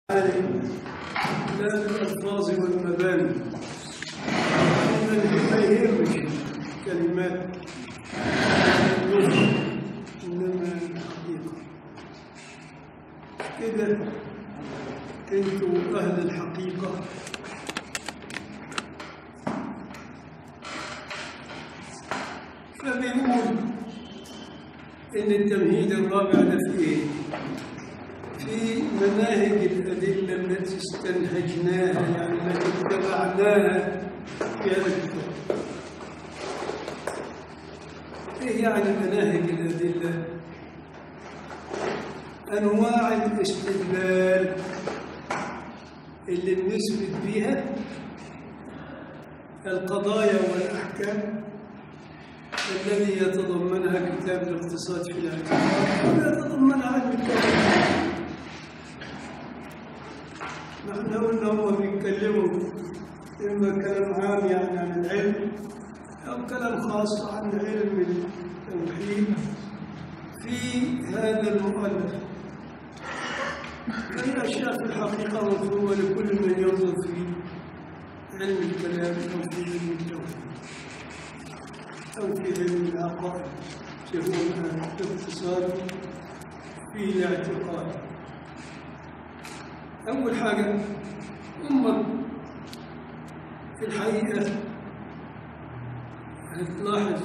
لا بالألفاظ والمباني إن ما يهمش كلمات اللغة إنما الحقيقة كده انتوا أهل الحقيقة فبيقول إن التمهيد الرابع ده في إيه؟ في مناهج الأدلة التي استنهجناها يعني التي اتبعناها في هذا الكتاب. إيه يعني مناهج الأدلة؟ أنواع الاستدلال اللي بنثبت بها القضايا والأحكام الذي يتضمنها كتاب الاقتصاد في الاعتقاد ويتضمنها علم الكلام نحن قلنا هم بيتكلموا إما كلام عام يعني عن العلم أو كلام خاص عن علم التوحيد في هذا المؤلف هي أشياء في الحقيقة مفهومة لكل من ينظر في علم الكلام أو في علم التوحيد أو في علم العقائد يكون الاقتصاد في الاعتقاد أول حاجة هم في الحقيقة هتلاحظ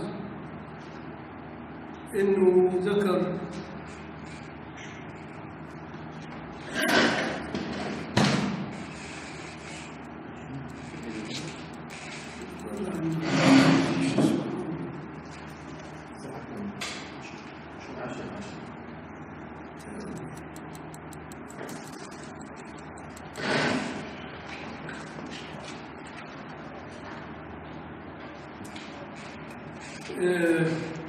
إنه ذكر آه،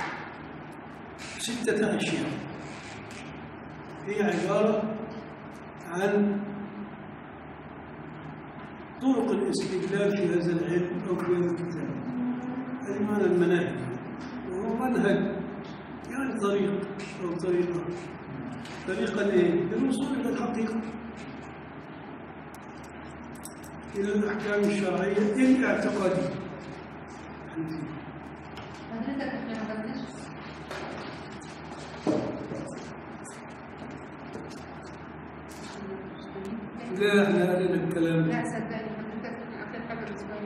ستة أشياء هي عبارة عن طرق الاستدلال في هذا العلم أو في هذا الكتاب هذه معنى المناهج وهو منهج يعني طريق أو طريقة طريقة لإيه؟ للوصول إلى الحقيقة إلى الأحكام الشرعية الاعتقادية حضرتك احنا ما خدناش لا احنا قلنا الكلام لا صدقني حضرتك اخر حاجه بالنسبه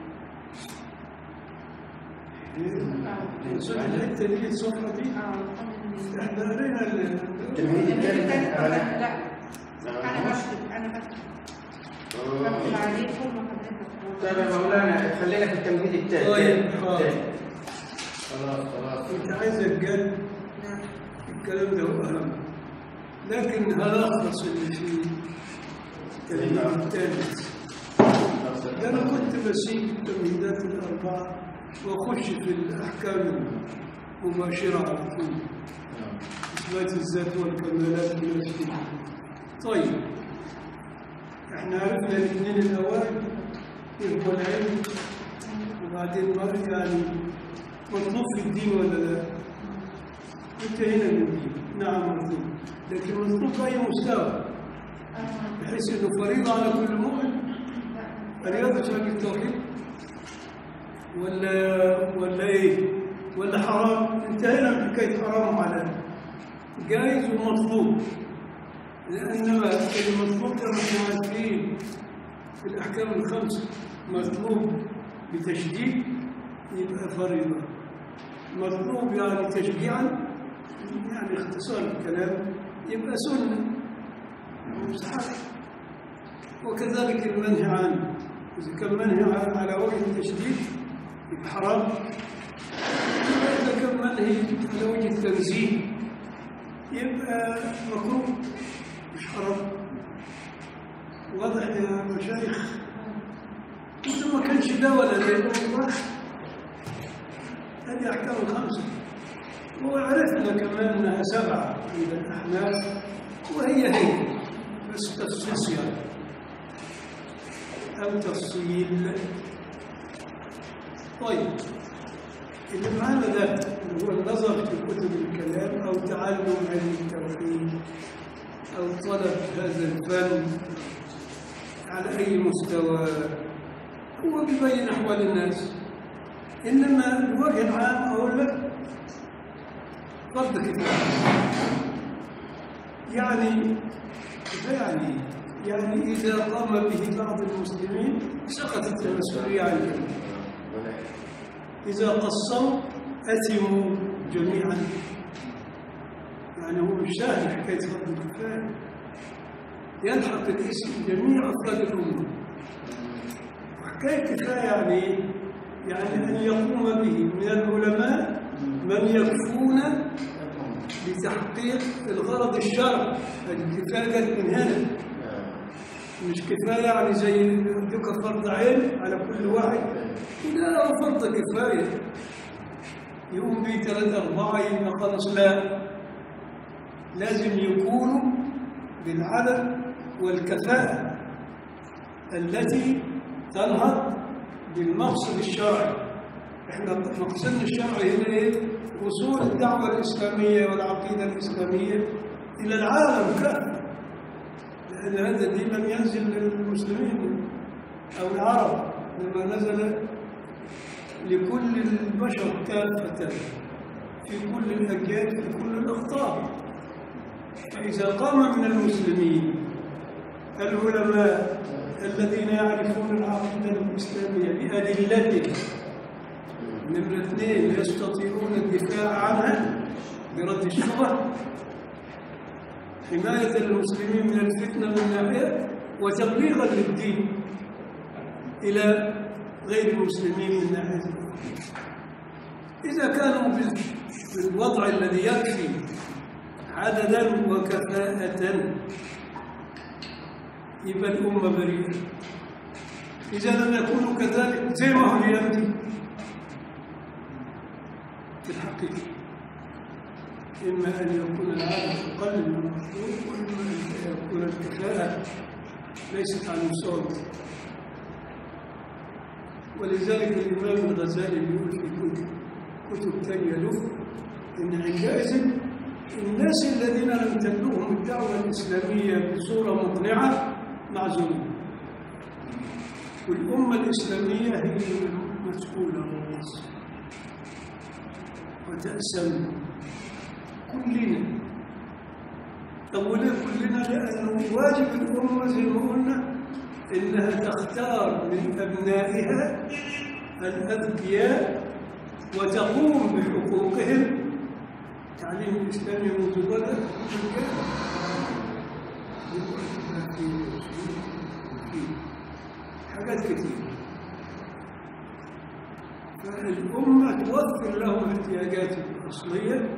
لي صح الحته دي الصفحه دي اه الحمد لله احنا قرينا ال- التمهيد الثالث لا أنا- لا انا بكتب انا بكتب بكتب عليكم وحضرتك طيب يا مولانا خلينا في التمهيد الثالث طيب، حاضر. الثالث. خلاص خلاص كنت عايز الجد نعم الكلام ده هو اهم لكن هلخص اللي فيه الكلام الثالث ده انا كنت بسيب التمهيدات الاربعه واخش في الاحكام المباشره على طول اثبات الذات والكمالات والنفسيه طيب احنا عرفنا الاثنين الاوائل ايه هو العلم وبعدين مرة يعني مطلوب في الدين ولا لا؟ انتهينا من الدين نعم مطلوب لكن مطلوب في اي مستوى بحيث انه فريضه على كل مؤمن رياضه شرك التوحيد ولا ولا ايه؟ ولا حرام؟ انتهينا من حكايه حرام وحلال جائز ومطلوب لانما المطلوب ده احنا عارفين في الاحكام الخمسه مطلوب بتشديد يبقى فريضه مطلوب يعني تشجيعا يعني اختصار الكلام يبقى سنه مستحب وكذلك المنهي عنه إذا كان منهي عنه على وجه التشديد يبقى حرام إذا كان منهي على وجه التنزيه يبقى مكروه مش حرام واضح يا مشايخ إذا ما كانش ده ولا ده يبقى مباح هذه أحكام الخمسة وعرفنا كمان أنها سبعة عند الأحناف وهي هي بس تفصيص يعني أو تفصيل طيب اللي معانا ده اللي هو النظر في كتب الكلام أو تعلم علم التوحيد أو طلب هذا الفن على أي مستوى هو بيبين أحوال الناس إنما الوجه العام أقول لك فرض كفاية يعني يعني يعني إذا قام به بعض المسلمين سقطت المسؤولية عن الجميع إذا قصروا أثموا جميعا يعني هو مش سهل حكاية فرض الكفاية يلحق الاسم جميع أفراد الأمة وحكاية كفاية يعني إيه؟ يعني أن يقوم به من العلماء من يكفون بتحقيق الغرض الشرعي الكفاية جت من هنا مش كفاية يعني زي يدوك فرض عين على كل واحد لا هو فرض كفاية يقوم به ثلاثة أربعة يبقى خلاص لا لازم يكونوا بالعدد والكفاءة التي تنهض بالمقصد الشرعي احنا مقصدنا الشرعي هنا ايه؟ وصول الدعوة الإسلامية والعقيدة الإسلامية إلى العالم كافة لأن هذا الدين لم ينزل للمسلمين أو العرب لما نزل لكل البشر كافة في كل الأجيال في كل الأخطار فإذا قام من المسلمين العلماء الذين يعرفون العقيدة الإسلامية بأدلته نمرة اثنين يستطيعون الدفاع عنها برد الشبه حماية المسلمين من الفتنة من ناحية وتبليغا للدين إلى غير المسلمين من ناحية أخرى. إذا كانوا بال- بالوضع الذي يكفي عددا وكفاءة يبقى الأمة بريئة إذا لم يكونوا كذلك زي ما هو الأيام دي في الحقيقة إما أن يكون العدد أقل من المطلوب وإما أن يكون الكفاءة ليست على المستوى ولذلك الإمام الغزالي بيقول في كتب كتب تانية له إن عندئذ الناس الذين لم تبلغهم الدعوة الإسلامية بصورة مقنعة معزولين والأمة الإسلامية هي المسؤولة عن الناس وتأسم كلنا طب وليه كلنا لأنه واجب الأمة زي ما قلنا إنها تختار من أبنائها الأذكياء وتقوم بحقوقهم التعليم الإسلامي منذ بدأ حاجات كثيرة فالأمة توفر لهم احتياجاتهم الأصلية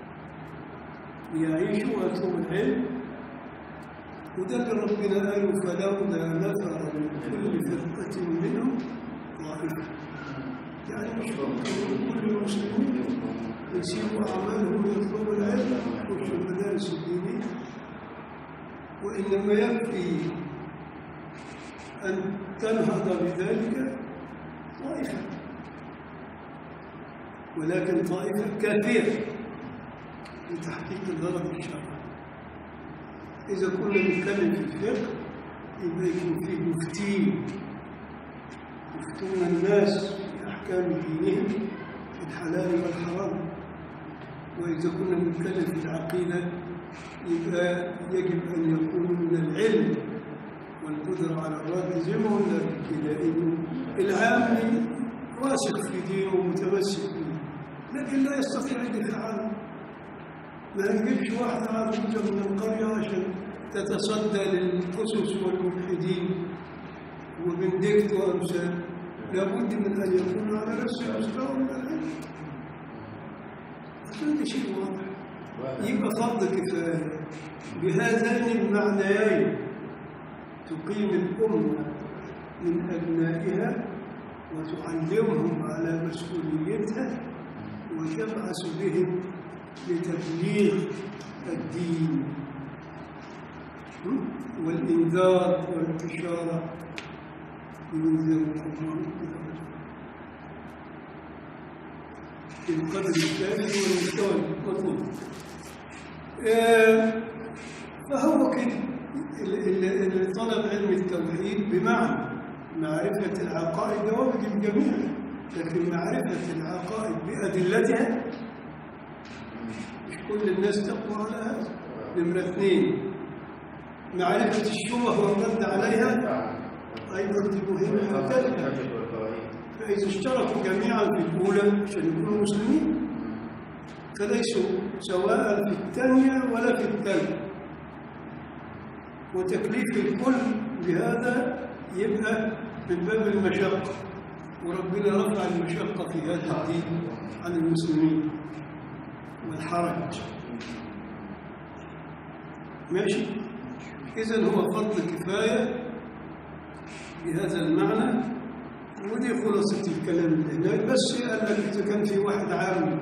ليعيشوا ويطلبوا العلم وده اللي ربنا قاله فلولا نفر من كل فرقة منهم طائفة يعني مش كل المسلمين يسيبوا أعمالهم ويطلبوا العلم ويخشوا المدارس الدينية وإنما يكفي أن تنهض بذلك طائفة ولكن طائفة كافية لتحقيق الغرض الشرعي إذا كنا نتكلم في الفقه يبقى يكون فيه مفتين يفتون الناس في أحكام دينهم في الحلال والحرام وإذا كنا نتكلم في العقيدة يبقى يجب أن يكون من العلم والقدرة على الرد زي ما قلنا كده إنه العامي واثق في دينه ومتمسك به لكن لا يستطيع الدفاع عنه ما نجيبش واحد عروسة من القرية عشان تتصدى للقصص والملحدين وبندكت وأمثال لابد من أن يكون على نفس المستوى من العلم هذا شيء واضح يبقى فرض كفاية بهذين المعنيين تقيم الأمة من أبنائها وتعلمهم على مسؤوليتها وتبعث بهم لتبليغ الدين والإنذار والبشارة ينذر الله في القدر الثاني والمستوى المطلوب آه، فهو كده اللي- اللي اللي طلب علم التوحيد بمعنى معرفة العقائد ده واجب الجميع لكن معرفة العقائد بأدلتها مش كل الناس تقوى على هذا نمرة اثنين معرفة الشبه والرد عليها أيضا دي مهمة ثالثة فإذا اشتركوا جميعا في الأولى عشان يكونوا مسلمين فليسوا سواء في الثانية ولا في الثالثة وتكليف الكل بهذا يبقى من باب المشقة وربنا رفع المشقة في هذا الدين عن المسلمين والحرج ماشي إذا هو فرض كفاية بهذا المعنى ودي خلاصة الكلام اللي هناك بس قال لك إذا كان في واحد عام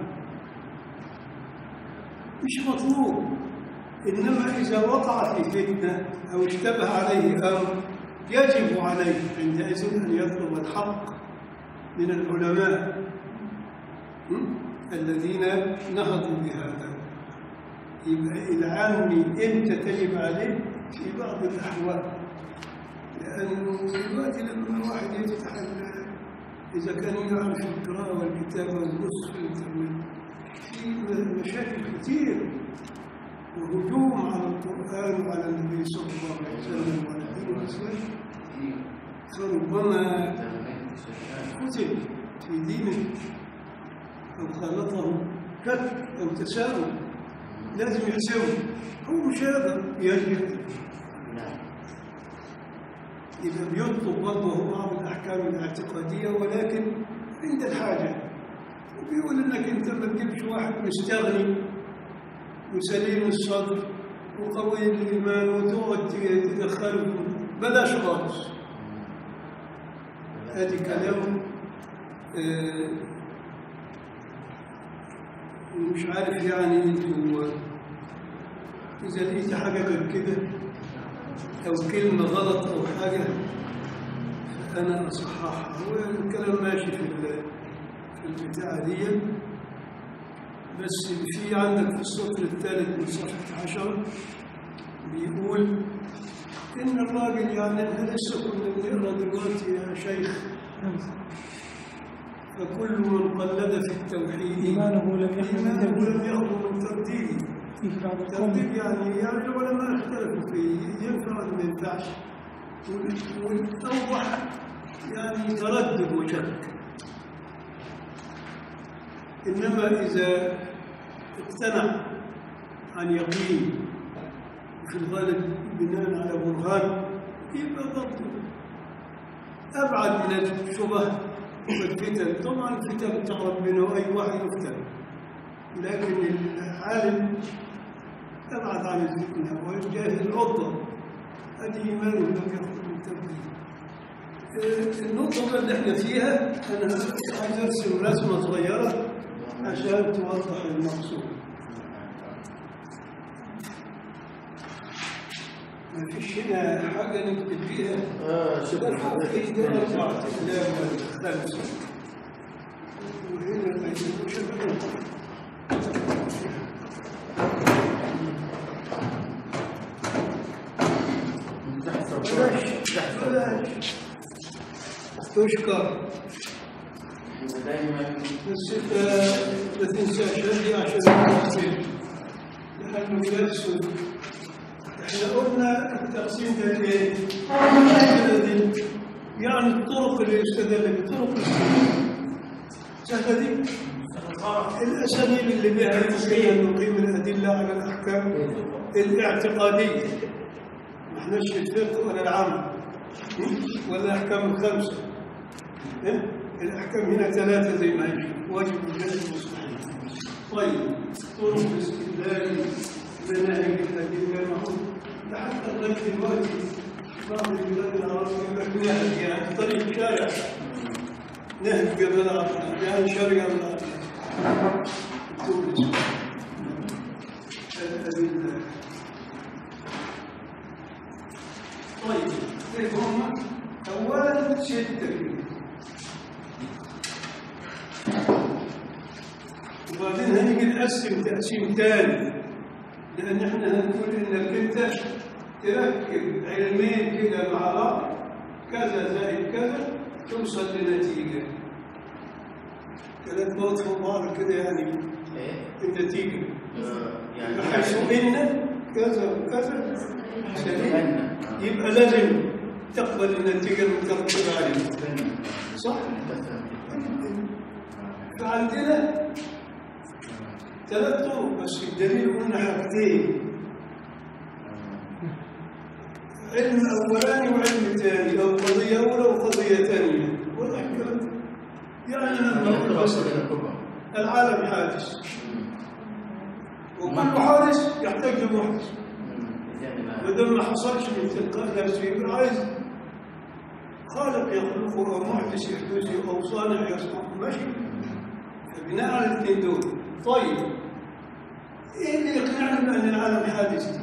مش مطلوب إنما إذا وقع في فتنة أو اشتبه عليه أمر يجب عليه عندئذ أن يطلب الحق من العلماء م? الذين نهضوا بهذا يبقى العامي إمتى تجب عليه في بعض الأحوال لأنه دلوقتي لما واحد يفتح ال- إذا كان يعرف القراءة والكتابة والنص في الإنترنت في م- مشاكل كثير وهجوم على القرآن وعلى النبي صلى الله عليه وسلم وعلى دين الإسلام فربما كتب في دينه أو خالطه كذب أو تساؤل لازم يحسبه هو مش هذا يجب إذا بيطلب برضه بعض الأحكام الاعتقادية ولكن عند الحاجة وبيقول إنك أنت ما تجيبش واحد مستغني وسليم الصدر وقوي الإيمان وتقعد تدخله بلاش خالص هذه كلام آه، مش عارف يعني انتوا إذا لقيت حاجة غير كده أو كلمة غلط أو حاجة فأنا أصححها والكلام ماشي في ال- في البتاعة دي بس في عندك في السطر الثالث من صفحة عشرة بيقول إن الراجل يعني إحنا لسه كنا بنقرا دلوقتي يا شيخ فكل من قلد في التوحيد إيمانه لم يخرج من إيمانه تبديل. لم يخرج من ترديده فيه بعض القوم ترتيب يعني يعني العلماء اختلفوا فيه ينفع ولا ما ينفعش وال- والأوضح يعني تردد وشك إنما إذا اقتنع عن يقين في الغالب بناء على برهان يبقى برضه أبعد من الشبه والفتن طبعا الفتن بتاع ربنا وأي واحد يفتن لكن العالم ابعد عن الفتنه والجاهل عضه هذه ايمانه لم يخرج من تبديل آه، النقطة بقى اللي احنا فيها أنا عايز أرسم رسمة صغيرة عشان توضح المقصود. ما فيش هنا حاجة نكتب فيها اه شكرا في ده أربعة أقلام ولا خمسة وهنا ما يكونش بلاش بلاش تشكر دائما بس انت ما تنساش هذه عشان التقسيم لانه يرسم احنا قلنا التقسيم ده ايه؟ الذي يعني الطرق اللي يستدل بطرق الاستدلال سهله دي الاساليب اللي بها يمكن ان نقيم الادله على الاحكام الاعتقاديه ما احناش في الفقه ولا العمل ولا الاحكام الخمسه إيه؟ الأحكام هنا ثلاثة زي ما هي واجب الجهل مستحيل طيب طرق الاستدلال مناهج الأدلة المعروف لحتى لغاية دلوقتي بعض البلاد العربية يقول لك نهج يعني طريق شارع نهج جبل العرب يعني شارع العرب تونس الأدلة طيب كيف هم؟ أولا ستة كده وبعدين هنيجي نقسم تقسيم تاني لأن احنا هنقول إنك أنت تركب علمين كده مع بعض كذا زائد كذا توصل لنتيجة ثلاث مواد فوق بعض كده يعني ايه النتيجة آه، يعني بحيث إن كذا وكذا سليم فن. يبقى لازم تقبل النتيجة المترتبة عليه فن. صح؟ بس فعندنا ثلاث طرق بس الدليل قلنا حاجتين علم أولاني وعلم ثاني أو قضية أولى وقضية ثانية واضح الكلام؟ يعني لما نقول بس العالم حادث وكل حادث يحتاج لمحدث ما دام ما حصلش من تلقاء نفسه يبقى عايز خالق يخلقه او محدث يحدثه او صانع يصنعه ماشي فبناء على الاثنين دول طيب ايه اللي يقنعني بان العالم حادث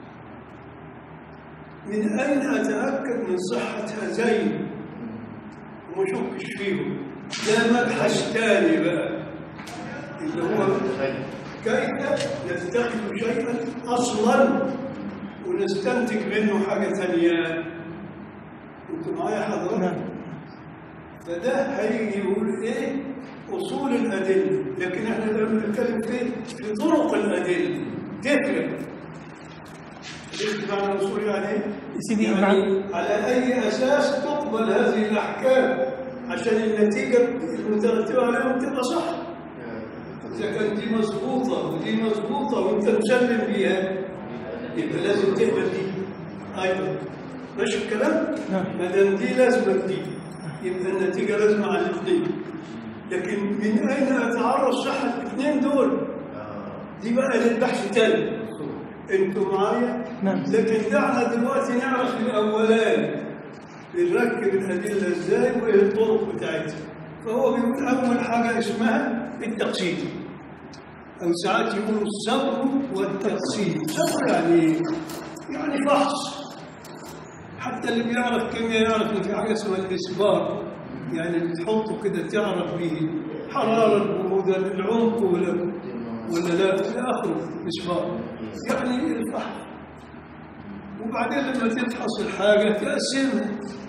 من اين اتاكد من صحه هذين وما اشكش فيهم ده مبحث ثاني بقى اللي هو كيف نتخذ شيئا اصلا ونستنتج منه حاجه ثانيه انتوا معايا حضرتك نعم. فده هيجي يقول ايه اصول الادله لكن احنا الان بنتكلم في في طرق الادله تفرق عرفت معنى اصول يعني ايه؟ سيدي يعني مع- على اي اساس تقبل هذه الاحكام عشان النتيجه المترتبه عليهم تبقى صح إذا كانت دي مظبوطة ودي مظبوطة وأنت مسلم بيها يبقى لازم تقبل دي أيضا ماشي الكلام؟ نعم. ما دام دي لازمة دي يبقى النتيجة لازمة على الاثنين لكن من أين أتعرف صحة الاثنين دول؟ دي بقى للبحث تاني أنتوا معايا؟ نعم. لكن دعنا دلوقتي نعرف الأولاني بنركب الأدلة إزاي وإيه الطرق بتاعتها فهو بيقول أول حاجة اسمها التقسيم أو ساعات يقولوا الصبر والتقسيم صبر يعني إيه؟ يعني فحص حتى اللي بيعرف كيمياء يعرف إن في حاجة اسمها الإسبار يعني اللي تحطه كده تعرف به حرارة برودة العمق ولا ولا لا إلى آخره إسبار يعني الفحص وبعدين لما تفحص الحاجة تقسمها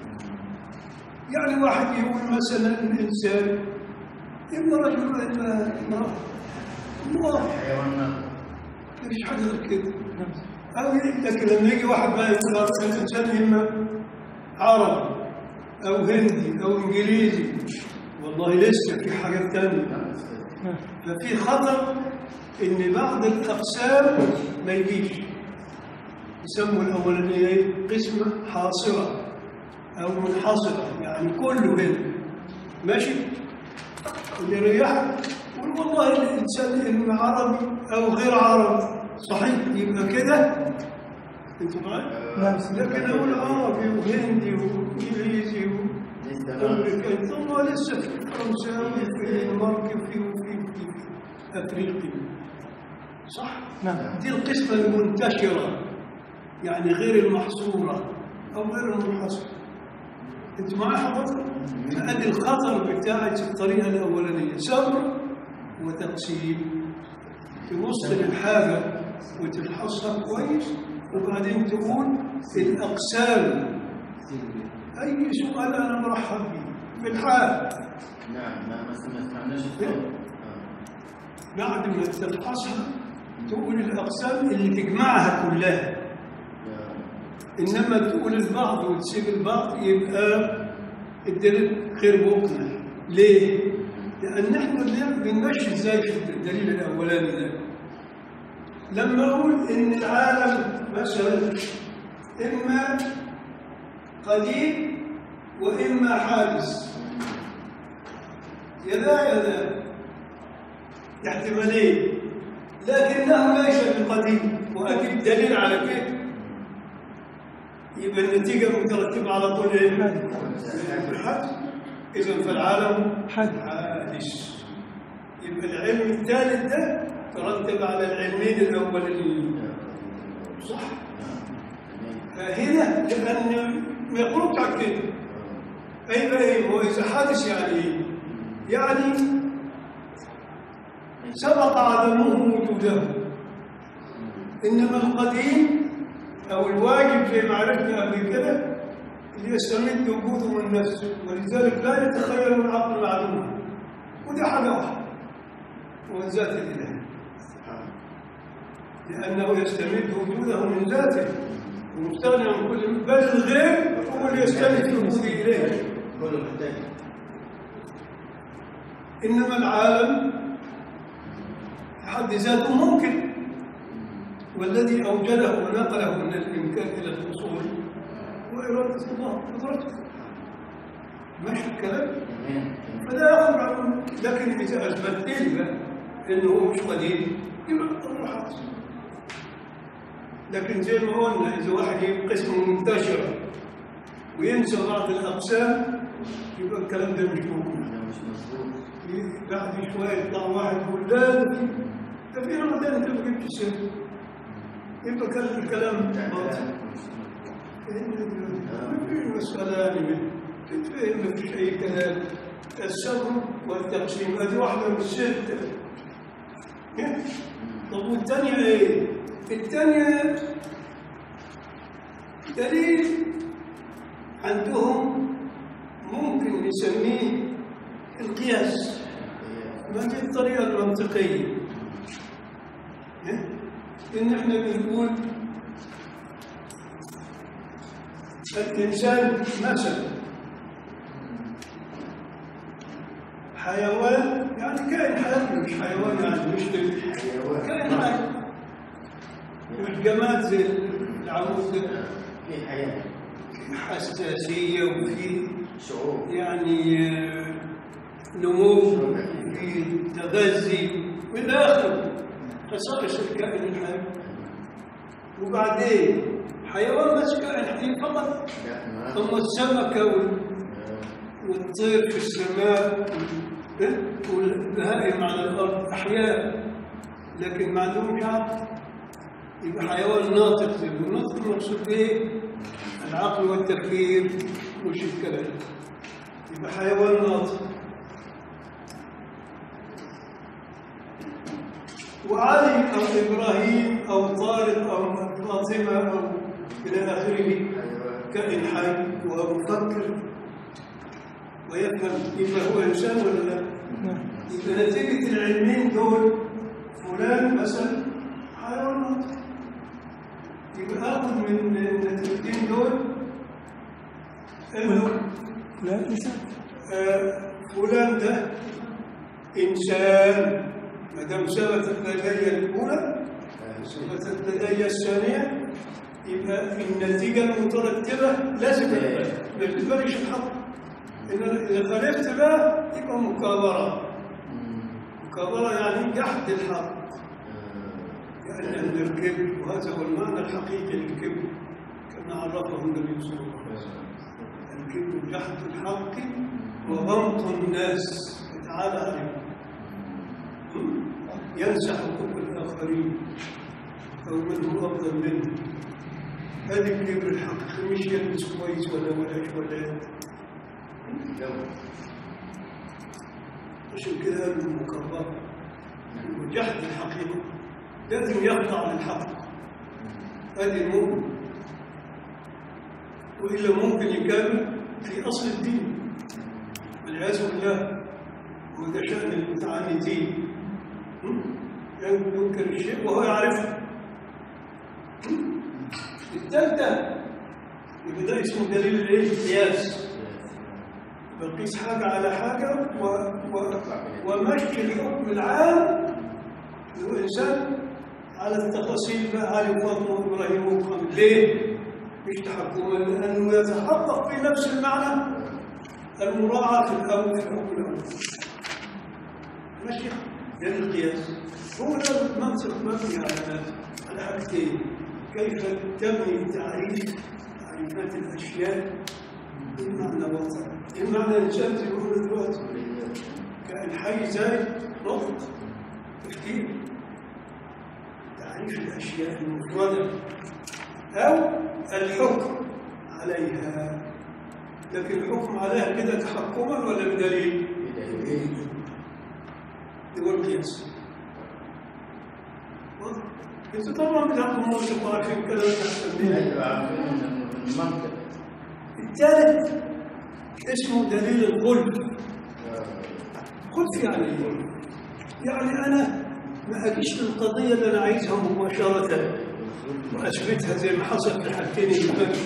يعني واحد يقول مثلا الإنسان إما رجل وإما امرأة الله حيوانات مفيش حاجة غير كده أو لكن لما يجي واحد بقى يقول هذا الإنسان إما عربي أو هندي أو إنجليزي والله لسه في حاجات تانية نعم. ففي خطر ان بعض الاقسام ما يجيش يسموا الاولانيه ايه؟ قسمه حاصره او منحصره يعني كله هنا ماشي اللي يريحك قول والله الانسان اما عربي او غير عربي صحيح يبقى كده انتوا معايا؟ نعم. لكن اقول عربي وهندي وانجليزي و... أمريكا ثم لسه في فرنساوي في الدنمارك في في في أفريقيا صح؟ نعم. دي القسمة المنتشرة يعني غير المحصورة أو غير المنحصرة أنت معي حضرتك؟ فأدي الخطر بتاعت الطريقة الأولانية صبر وتقسيم تبص للحاجة وتفحصها كويس وبعدين تقول الأقسام أي سؤال أنا مرحب به بالحال نعم ما ما سمعناش الصوت بعد ما تفحصها تقول الأقسام اللي تجمعها كلها إنما تقول البعض وتسيب البعض يبقى الدليل غير مقنع ليه؟ لأن احنا بن- بنمشي ازاي في الدليل الأولاني ده لما أقول إن العالم مثلا إما قديم وإما حادث يدا يدا احتمالين لكنه ليس بقديم وأجد دليل على كده يبقى النتيجة مترتبة على طول إيه؟ الحدث إذا فالعالم حادث. حادث يبقى العلم الثالث ده ترتب على العلمين الأولين صح؟ فهنا لأن ما يخرج عن كده أي بقى إيه؟ هو إذا حادث يعني إيه؟ يعني سبق عدمه وجوده إنما القديم أو الواجب زي ما عرفنا قبل كده اللي يستمد وجوده من نفسه ولذلك لا يتخيل العقل معلومة ودي حاجة واحدة ومن ذات الإله لأنه يستمد وجوده من ذاته ومستغني عن كل بل الغير هو اللي يستند وجوده إليه كله محتاج إنما العالم في حد ذاته ممكن والذي أوجده ونقله من الإمكان إلى الحصول هو إرادة الله قدرته ماشي الكلام تمام فلا يخرج عن لكن إذا أثبت لي بقى إنه هو مش قديم يبقى الأمر حاصل لكن زي ما قلنا إذا واحد يجيب قسم منتشر وينسى بعض الأقسام يبقى الكلام ده مش موجود ده مش مظبوط بعد شوية يطلع واحد يقول لا ده في ده في رمضان انت ما جبتش سيرته يبقى كان الكلام ده باطل كلام مش مظبوط ما في مسألة يعني تتفهم ما فيش أي كلام السبب والتقسيم هذه واحدة من الستة طب والثانية إيه؟ الثانية دليل عندهم ممكن نسميه القياس ما دي الطريقة المنطقية إيه؟ إن إحنا بنقول الإنسان مثلا حيوان يعني كائن حي مش حيوان يعني مش كائن حي مش جماد زي العمود ده في حياة في حساسية وفي شعور يعني آه، نمو وفي تغذي والى اخره خصائص الكائن الحي وبعدين حيوان بس كائن حي فقط لا ما ثم السمكة وال- والطير في السماء والبهائم على الأرض أحياء لكن ما عندهمش عقل يبقى حيوان ناطق زي ما النطق المقصود إيه؟ العقل والتفكير مش الكلام يبقى حيوان ناطق وعلي أو إبراهيم أو طارق أو فاطمة أو إلى آخره أيوة كائن حي ومفكر ويفهم إما هو إنسان ولا لا نعم يبقى نتيجة العلمين دول فلان مثلا حيوان يبقى آخذ من النتيجتين دول إنه لا إنسان آه، فلان ده إنسان ما دام ثبتت لدي الأولى ثبتت لدي الثانية يبقى النتيجة المترتبة لازم تبقى ما تبقاش الحق إن إذا خالفت بقى يبقى مكابرة مكابرة يعني جحد الحق يعني أن الكذب وهذا هو المعنى الحقيقي للكذب كما عرفه النبي صلى الله عليه وسلم الكذب جحد الحق وغمط الناس تعالى عليهم ينسى حقوق الآخرين أو من هو أفضل منه هذه الكبر الحقيقي مش يلبس كويس ولا ولا ولا عشان كده قالوا المكرر وجحد الحقيقة لازم يخضع للحق هذه المؤمن وإلا ممكن يكمل في أصل الدين والعياذ بالله وده شأن المتعاندين ينكر الشيء وهو يعرفه الثالثة يبقى ده اسمه دليل الايه؟ القياس بقيس حاجة على حاجة و... و... ومشي الحكم العام للإنسان على التفاصيل بقى علي فاطمة وإبراهيم ومحمد ليه؟ مش تحكما لأنه يتحقق في نفس المعنى المراعاة في الأول في الحكم الأول ماشي يعني القياس هو ده المنطق مبني على على حاجتين كيف تبني تعريف تعريفات الأشياء بمعنى وطن بمعنى الإنسان زي ما قلنا دلوقتي كان حي زي نقط تفكير تعريف الأشياء المفردة أو الحكم عليها لكن الحكم عليها كده تحكما ولا بدليل؟ هو القياس واضح؟ انت طبعا بتاخذ موسيقى عارفين كلام احسن مني ايوه عارفين إن المنطق الثالث اسمه دليل الخلف خلف يعني إيه؟ يعني انا ما اجيش للقضيه اللي انا عايزها مباشره واثبتها زي ما حصل في الحالتين اللي فاتوا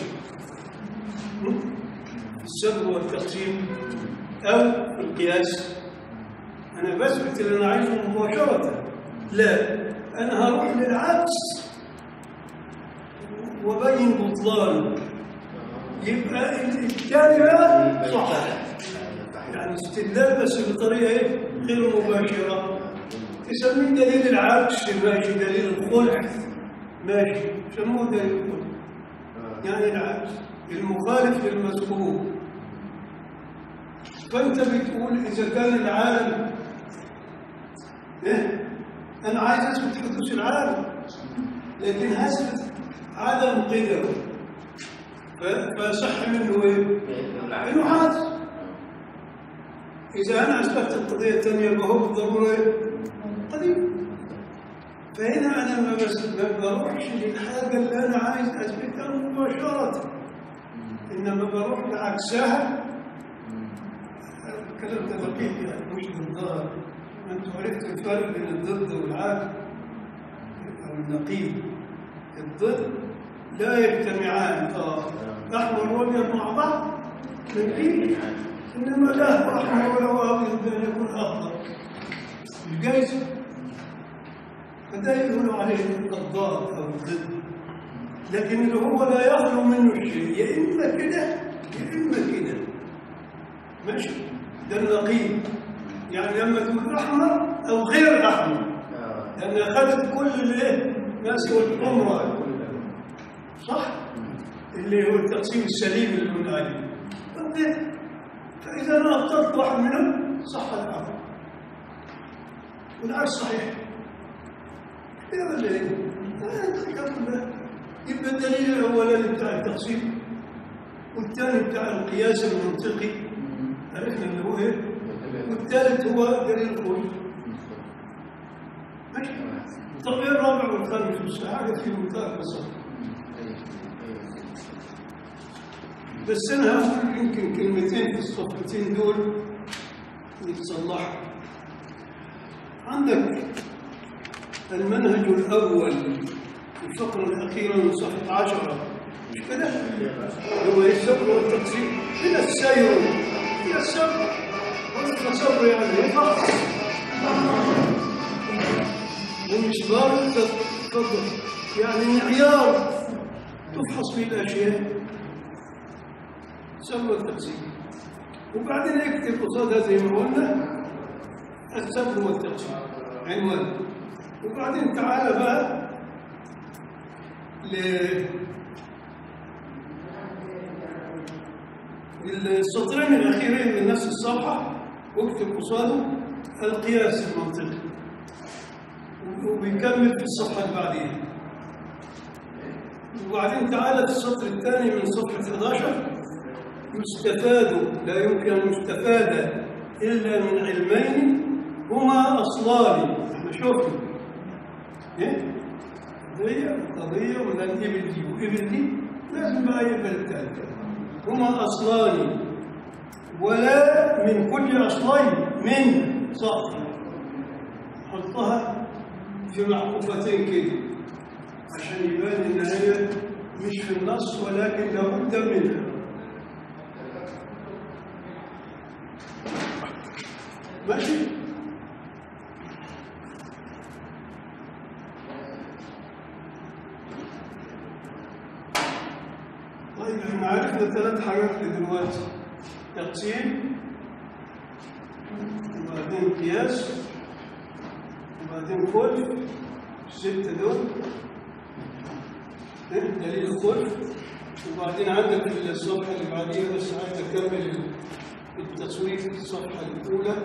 في السبب والتقسيم او في القياس انا بثبت اللي انا عايزه مباشره لا انا هروح للعكس وبين بطلانه يبقى الثاني بقى صح يعني استدلال بس بطريقه ايه غير مباشره تسميه دليل العكس ماشي دليل الخلع ماشي سموه دليل الخلع يعني العكس المخالف للمذكور فانت بتقول اذا كان العالم إيه؟ انا عايز اثبت حدوث العالم لكن هثبت عدم قدره ف- فصح منه ايه؟ انه حادث اذا انا اثبتت القضيه الثانيه يبقى هو بالضروره ايه؟ قديم فهنا انا ما بس ما بروحش للحاجه اللي انا عايز اثبتها مباشره انما بروح لعكسها الكلام ده دقيق يعني مش ضدها انتم عرفتوا الفرق بين الضد والعكس او النقيض الضد لا يجتمعان اه احمر وابيض مع بعض من بعيد انما لا هو احمر ولا هو ابيض بان يكون اخضر مش جايز فده يقولوا عليه الضاد او الضد لكن اللي هو لا يخلو منه شيء يا اما كده يا اما كده ماشي ده النقيض يعني لما تقول احمر او غير احمر لان اخذت كل الايه ما سوى الحمره صح اللي هو التقسيم السليم اللي قلنا عليه طيب، فاذا انا اخترت واحد منهم صح الاخر والعكس صحيح كده ولا ايه؟ آه، الحمد لله. يبقى الدليل الاولاني بتاع التقسيم والثاني بتاع القياس المنطقي عرفنا اللي هو ايه؟ والثالث هو دليل الخروج ماشي طب ايه الرابع والخامس والسابع؟ حاجه في منتهى البساطه بس انا هقول يمكن كلمتين في الصفحتين دول يتصلحوا عندك المنهج الاول في الفقره الاخيره من صفحه عشرة مش كده؟ هو السبر والتقسيم الى السير الى السبر والتصبر يعني ايه فقط ومشوار تفضل يعني معيار تفحص فيه الاشياء سبر التقسيم وبعدين اكتب قصادها زي ما قلنا السبر والتقسيم عنوان وبعدين تعال بقى ل السطرين الاخيرين من نفس الصفحه واكتب قصاده القياس المنطقي وبيكمل في الصفحه اللي بعديها وبعدين تعالى في السطر الثاني من صفحه 11 يستفاد لا يمكن ان يستفاد الا من علمين هما اصلان احنا شفنا ايه قضيه قضيه ولا الابل دي وابل دي لازم بقى يبقى الثالثه هما اصلان ولا من كل اصلين من صح حطها في معقوفتين كده عشان يبان ان هي مش في النص ولكن لابد منها ماشي طيب احنا عرفنا ثلاث حاجات دلوقتي تقسيم وبعدين قياس وبعدين خلف الستة دول إيه؟ دليل الخلف وبعدين عندك في الصفحة اللي بعديها بس عايز أكمل التصوير في الصفحة الأولى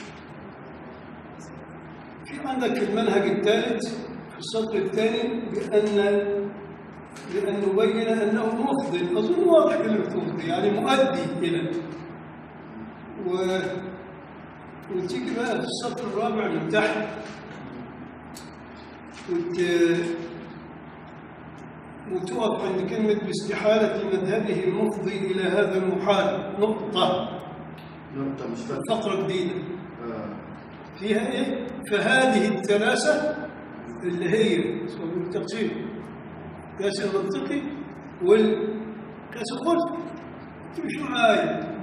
في عندك المنهج الثالث في السطر الثاني بأن بأن نبين أنه مفضل أظن واضح كلمة مفضل يعني مؤدي إلى و... وتيجي بقى في السطر الرابع من تحت وت... وتقف عند كلمة باستحالة مذهبه المفضي إلى هذا المحال نقطة نقطة مش فاهم فقرة جديدة آه. فيها إيه؟ فهذه الثلاثة اللي هي اسمه التقسيم كاس المنطقي والكاس الخلق مش معايا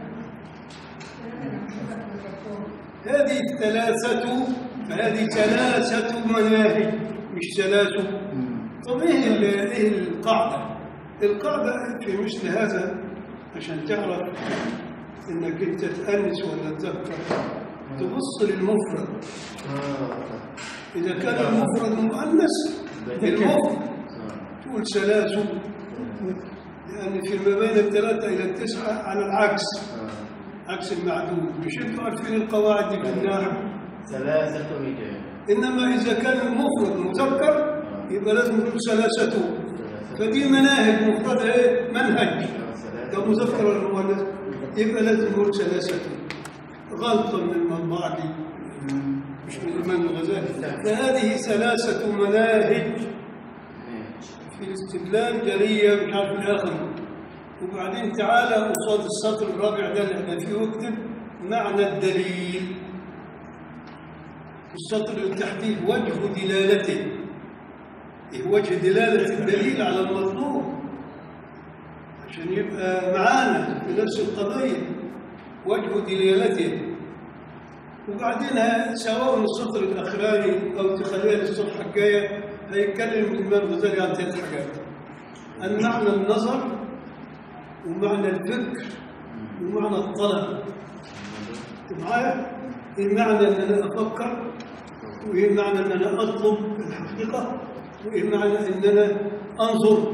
هذه الثلاثة هذه ثلاثة مناهج مش ثلاثة مم. طب ايه ال- ايه القاعدة؟ القاعدة في مثل هذا عشان تعرف انك انت تأنس ولا تذكر تبص للمفرد آه. إذا كان المفرد مؤنث المفرد آه. تقول ثلاث يعني في ما بين الثلاثة إلى التسعة على العكس آه. عكس المعدود مش انتوا عارفين القواعد دي في النحو ثلاثة رجال إنما إذا كان المفرد مذكر يبقى لازم نقول ثلاثة فدي مناهج مفردة إيه؟ منهج ده مذكر ولا مؤنث يبقى لازم نقول ثلاثة غلطة من المطبعة دي مش من الإمام الغزالي فهذه ثلاثة مناهج في الاستدلال جرية مش عارف الآخر وبعدين تعالى قصاد السطر الرابع ده اللي احنا فيه اكتب معنى الدليل السطر التحديد وجه دلالته إيه وجه دلالة الدليل على المطلوب عشان يبقى معانا في نفس القضية وجه دلالته وبعدين ه- سواء السطر الأخراني أو تخليها للصفحة الجاية هيتكلم الإمام الغزالي عن ثلاث حاجات عن معنى النظر ومعنى الفكر ومعنى الطلب أنت معايا؟ إيه معنى أن أنا أفكر وإيه معنى أن أنا أطلب الحقيقة وإيه معنى أن أنا أنظر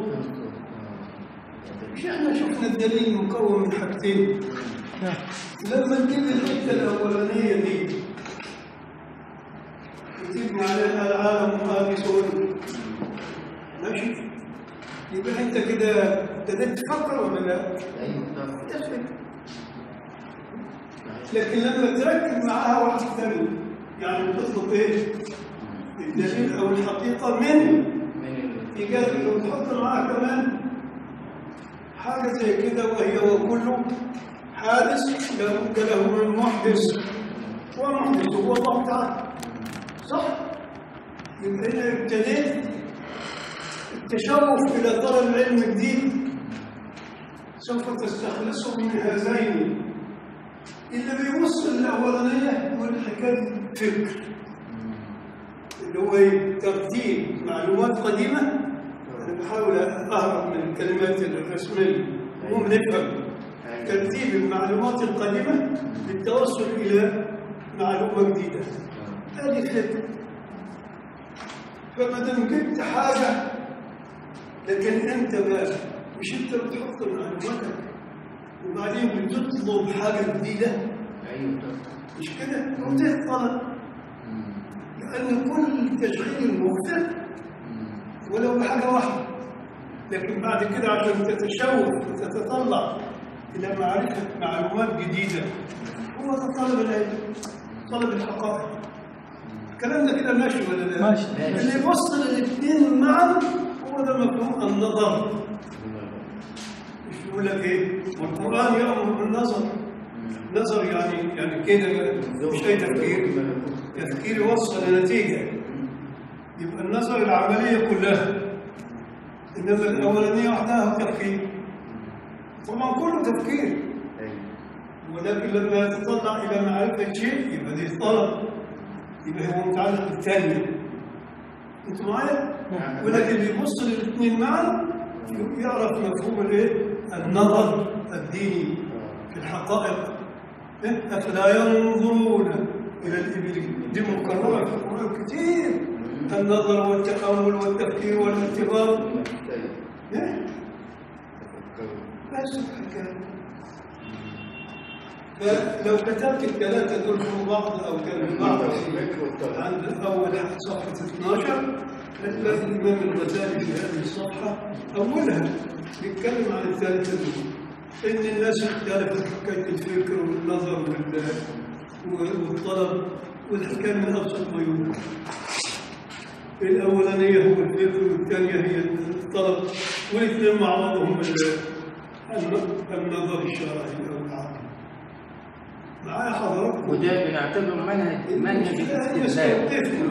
مش احنا شفنا الدليل مكون من حاجتين لما نجيب الحته الاولانيه دي وتبني عليها العالم حادث ماشي يبقى انت كده ابتديت تفكر ولا لا؟ لكن لما تركب معاها واحد ثاني يعني بتطلب ايه؟ الدليل او الحقيقه من إيجاد وتحط معاها كمان حاجة زي كده وهي وكل حادث لابد له من محدث ومحدث هو الله تعالى صح؟ يبقى هنا ابتديت التشوف إلى طلب علم جديد سوف تستخلصه من هذين اللي بيوصل الأولانية والحكاية فكر اللي هو ايه؟ ترتيب معلومات قديمة أنا بحاول أهرب من الكلمات الرسمية مو نفهم ترتيب المعلومات القديمة للتوصل إلى معلومة جديدة هذه الفكرة فما دام جبت حاجة لكن أنت بقى مش أنت بتحط معلوماتك وبعدين بتطلب حاجة جديدة مش كده؟ وتطلب طلب لأن كل تشغيل مختلف ولو بحاجة واحدة لكن بعد كده عشان تتشوق وتتطلع إلى معرفة معلومات جديدة هو ده طلب العلم طلب الحقائق الكلام ده كده ماشي ولا لا؟ ماشي. اللي يوصل الاثنين معا هو ده مفهوم النظر مش يقول لك ايه؟ والقرآن يأمر بالنظر نظر يعني يعني كده مش أي تفكير تفكير يوصل لنتيجة يبقى النظر العملية كلها إنما الأولانية وحدها تفكير طبعا كله تفكير ولكن لما يتطلع إلى معرفة شيء يبقى دي طلب يبقى هو متعلق بالثانية أنتوا معايا؟ ولكن اللي يبص للاثنين معا يعرف مفهوم الايه؟ النظر الديني في الحقائق إيه؟ أفلا ينظرون إلى الإبل دي مكررة في القرآن كتير النظر والتأمل والتفكير والانتظار إيه؟ بس الحكاية فلو كتبت الثلاثة دول في بعض أو كان بعض عند أول صفحة 12 هتلاقي الإمام الغزالي في هذه الصفحة أولها بيتكلم عن الثالثة دول إن الناس اختلفت في حكاية الفكر والنظر وال- والطلب والحكاية من أبسط ما يمكن الأولانية هو الفكر والثانية هي الطلب والاثنين مع بعضهم ال- الن- النظر الشرعي او العقل معايا حضراتكم وده بنعتبره منهج منهج الاستدلال يستوقفنا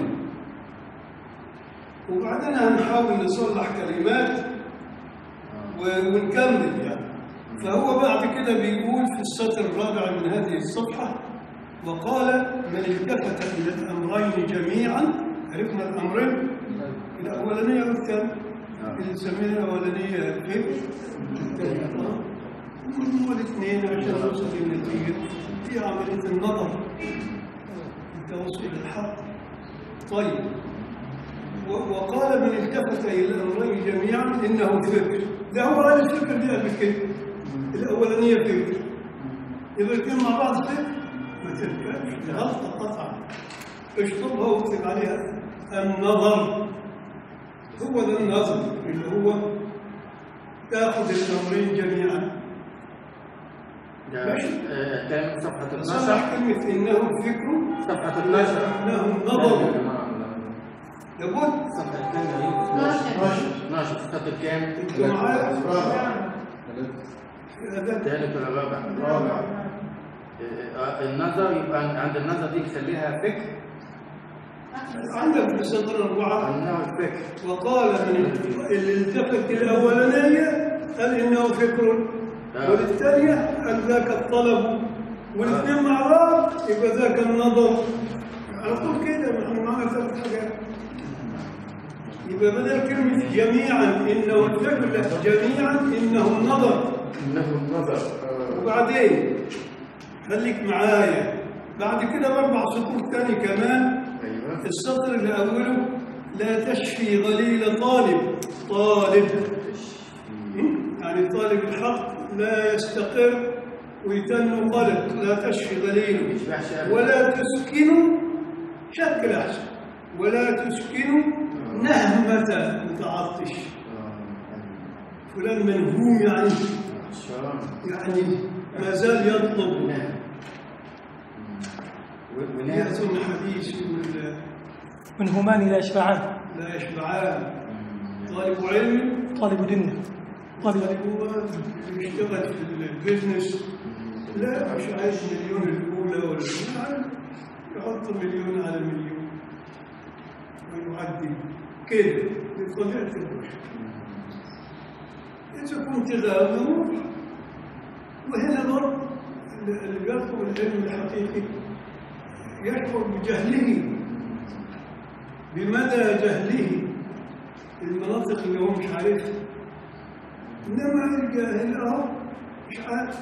وبعدين هنحاول نصلح كلمات و- ونكمل يعني فهو بعد كده بيقول في السطر الرابع من هذه الصفحة وقال من التفت إلى الأمرين جميعا عرفنا الأمرين الأولانية والثانية اللي سمينا الأولانية كيف؟ الثانية آه. هم الاثنين عشان نوصل للنتيجة في عملية النظر التوصل للحق طيب و- وقال من التفت الى الامرين جميعا انه فكر ده هو قال الفكر دي قبل كده الاولانيه فكر يبقى الاثنين مع بعض فكر ما تنفعش دي غلطه قطعا اشطبها واكتب عليها النظر هو ده النظر اللي هو تاخذ الامرين جميعا ده ماشي. آه، ده من صفحة 12 صح كلمه انه فكر صفحة 12 انه نظر لابد صفحة 12 12 في السطر كام؟ انتوا معايا هذا الثالث ولا الرابع؟ رابع آه، آه، النظر يبقى عند النظر دي نخليها فكر عندك في سطر أربعة انه الفكر وقال من اللي التفت الأولانية قال إنه فكر آه. والثانية قال ذاك الطلب والاثنين مع بعض يبقى ذاك النظر على طول كده نحن معنا ثلاث حاجات يبقى بدل كلمة جميعا إنه الفكر لا جميعا إنه النظر انه النظر آه. وبعدين خليك معايا بعد كده باربع سطور تاني كمان ايوه السطر اللي أوله لا تشفي غليل طالب طالب يعني طالب الحق لا يستقر ويتن قلب لا تشفي غليله يشبعش أبدا. ولا تسكن شكل أحسن ولا تسكن نهمة متعطش فلان منهوم يعني عطشان يعني ما زال يطلب نعم و- ونعم يأتون حديث يقول من همان لا يشبعان لا يشبعان طالب علم طالب دنيا طالب طالب هو يشتغل في البيزنس لا مش عايز مليون الأولى ولا يعني يحط مليون على مليون ويعدي كده بطبيعة البشر إذا كنت غامر وهنا برضه اللي بيطلب العلم الحقيقي يشعر بجهله بمدى جهله المناطق اللي هو مش عارفها انما الجاهل اهو مش عارف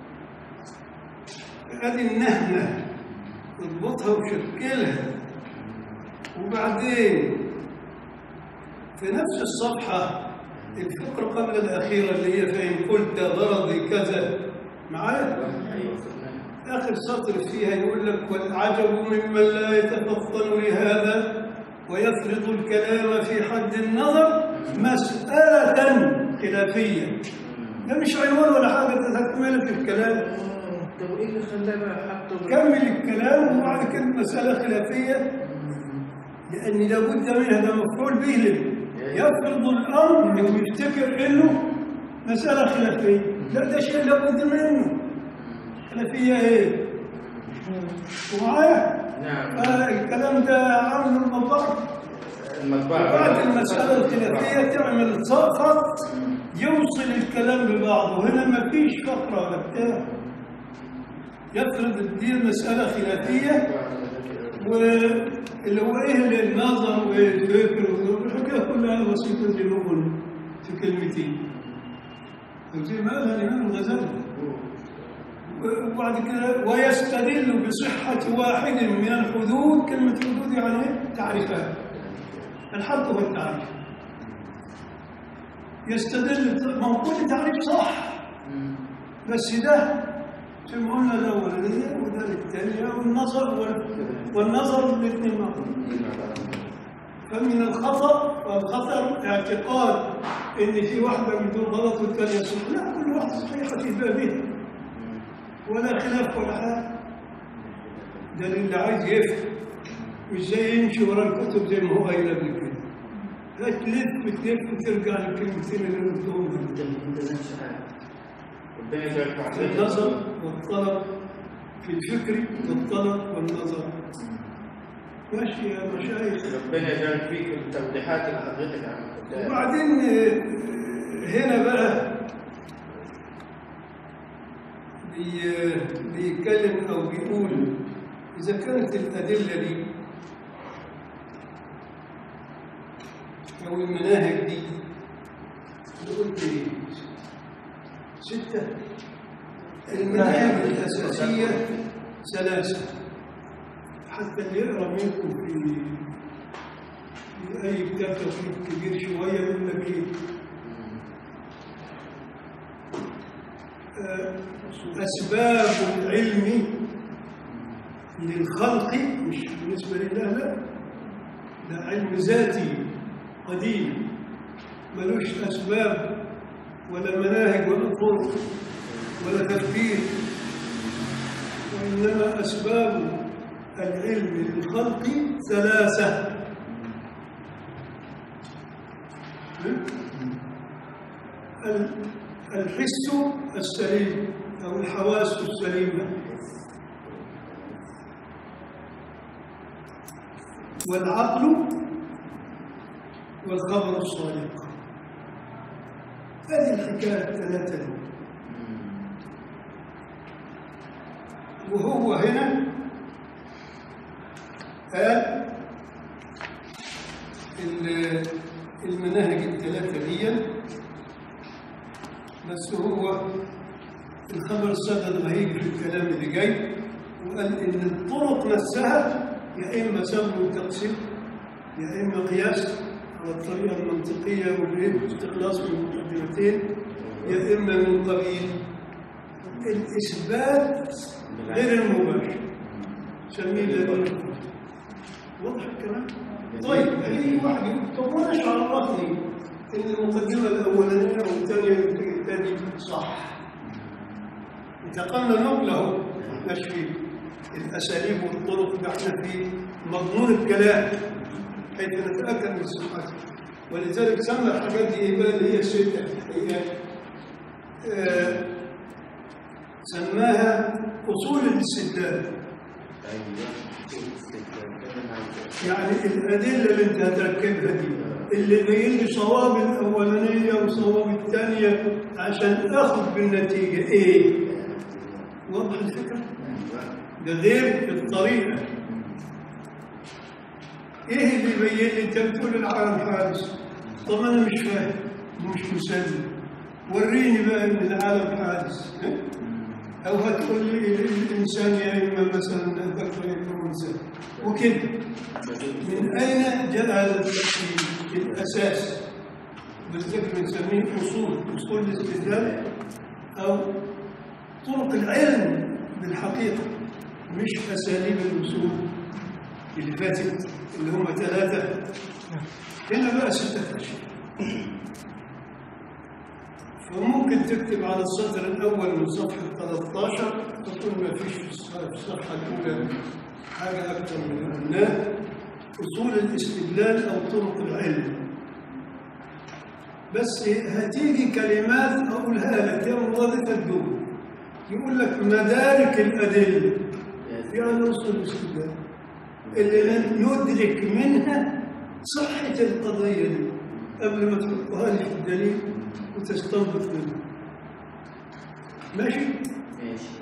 ادي النهمه اضبطها وشكلها وبعدين في نفس الصفحه الفقره قبل الاخيره اللي هي فان قلت غرضي كذا معايا ايوه صدقني. آخر سطر فيها يقول لك والعجب ممن لا يتفطن لهذا ويفرض الكلام في حد النظر مسألة خلافية ده مش عنوان ولا حاجة ده تكملة في الكلام طب ايه اللي خلاه بقى حطه كمل الكلام وبعد كده مسألة خلافية لأن لابد منها ده مفعول به لم. يفرض الأمر ويفتكر إنه مسألة خلافية لا ده شيء لابد منه خلافية إيه؟ ومعايا؟ نعم فالكلام ده عامل المطار المطبعة بعد المسألة الخلافية تعمل خط يوصل الكلام ببعضه وهنا ما فيش فقرة ولا بتاع يفرض دي مسألة خلافية واللي هو ايه اللي النظر وايه الفكر والحكايه كلها بسيطه زي ما قلنا في كلمتين وزي ما قالها الامام الغزالي وبعد كده ويستدل بصحة واحد من الحدود كلمة حدود يعني ايه؟ تعريفات الحد هو التعريف يستدل منقول التعريف صح بس ده زي ما قلنا الاولانيه وده الثانيه والنظر وال- والنظر الاثنين مع بعض فمن الخطا والخطر اعتقاد ان في واحده بدون غلط والثانيه صح لا كل واحده صحيحه في بابها ولا خلاف ولا حاجه ده اللي عايز يفهم مش زي يمشي ورا الكتب زي ما هو قايل قبل كده هتلف تلف وترجع للكلمتين اللي قلتهم انت انت نفس حاجه ربنا يجعلك في النظر والطلب في الفكر والطلب والنظر ماشي يا مشايخ ربنا يجعلك فيك التوضيحات اللي حضرتك عملتها وبعدين آه، هنا بقى بي- بيتكلم او بيقول اذا كانت الادله دي او المناهج دي قلت ايه؟ سته المناهج الاساسيه ثلاثه حتى اللي يقرا منكم في في اي كتاب توحيد كبير شويه يقول لك ايه آه، اسباب العلم للخلق مش بالنسبه لله لا ده علم ذاتي قديم ملوش اسباب ولا مناهج ولا طرق ولا تفكير وانما اسباب العلم للخلق ثلاثه ال- الحس السليم أو الحواس السليمة والعقل والخبر الصادق هذه الحكاية الثلاثة دي. وهو هنا قال ال- المناهج الثلاثة دي بس هو الخبر الصادق هيجي في الكلام اللي جاي وقال ان الطرق نفسها يا اما سبب تقسيم يا اما قياس على الطريقه المنطقيه والاستخلاص من المقدمتين يا اما من قبيل الاثبات غير المباشر سميه دليل واضح الكلام؟ طيب هيجي واحد يقول طب وانا ايش عرفني ان المقدمه الاولانيه والثانيه الثانيه صح انتقلنا نقله مش في الاساليب والطرق ده احنا في مضمون الكلام حيث نتاكد من صحته ولذلك سمى الحاجات دي ايه بقى اللي هي السته هي آه سماها اصول الاستدلال يعني الأدلة اللي أنت هتركبها دي اللي بين لي صواب الأولانية وصواب الثانية عشان آخذ بالنتيجة إيه؟ واضح الفكرة؟ ده غير الطريقة إيه اللي يبين لي أنت بتقول العالم حادث؟ طب أنا مش فاهم ومش مسلم وريني بقى إن العالم حادث ها؟ أو هتقول لي الإنسان يا إما مثلا ذكر يا إما إنسان وكده من أين جاء هذا التقسيم؟ الأساس بالذكر نسميه أصول أصول الاستدلال أو طرق العلم بالحقيقة مش أساليب الوصول اللي فاتت اللي هم ثلاثة هنا بقى ستة أشياء فممكن تكتب على السطر الأول من صفحة 13 تقول ما فيش في الصفحة الأولى حاجة أكثر من قلناه أصول الاستدلال أو طرق العلم بس هتيجي كلمات أقولها لك يا وظيفة الدول يقول لك مدارك الأدلة يعني أصول الاستدلال اللي يدرك منها صحة القضية دي قبل ما تحطها لي في الدليل وتستنبط منه ماشي؟ ماشي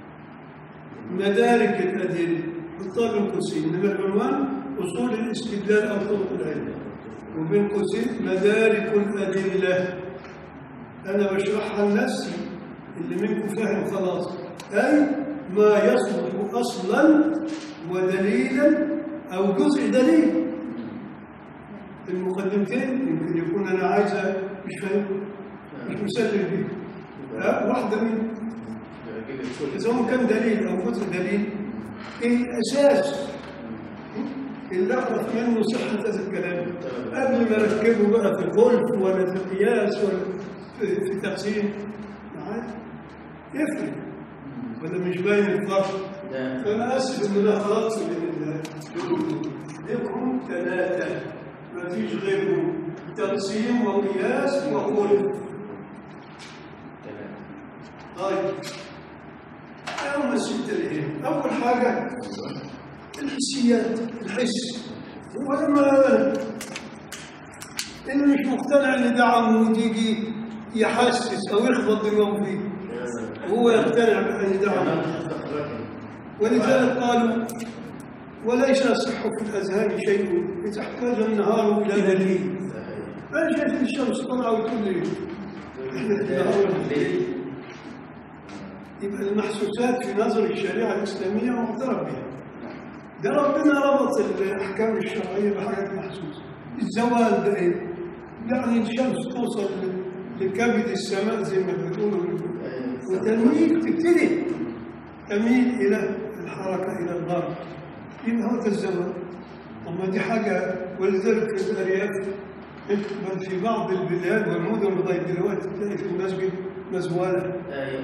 مدارك الأدلة حطها بين قوسين من العنوان أصول الاستدلال أو طرق العلم وبين قوسين مدارك الأدلة أنا بشرحها لنفسي اللي منكم فاهم خلاص أي ما يصلح أصلا ودليلا أو جزء دليل المقدمتين يمكن يكون أنا عايزة مش فاهم مش مسلم بيه ها واحدة من سواء كان دليل أو جزء دليل إيه الأساس اللي أعرف منه صحة هذا الكلام قبل ما أركبه بقى في خلف ولا في قياس ولا في, في تقسيم معايا يفرق ولا مش باين الفرق فأنا آسف إن أنا خلطت بين ال- لكم ثلاثة ما فيش غيرهم تقسيم وقياس وخلق تمام طيب هم الستة اللي هنا أول حاجة الحسيات الحس هو لما اللي مش مقتنع إن ده عمود يجي يحسس أو يخبط دماغه فيه وهو يقتنع بأن ده عمود ولذلك قالوا وليس يصح في الأذهان شيء إذا احتاج النهار إلى دليل أنا شايف الشمس طلع وتقول لي يبقى المحسوسات في نظر الشريعة الإسلامية معترف بها ده ربنا ربط الأحكام الشرعية بحاجات محسوسة الزوال ده إيه؟ يعني الشمس توصل لكبد السماء زي ما بيقولوا وتميل تبتدي تميل إلى الحركة إلى الغرب يبقى هو ده الزوال طب ما دي حاجة ولذلك في الأرياف بل في بعض البلاد والمدن لغاية دلوقتي تلاقي في المسجد مزوالة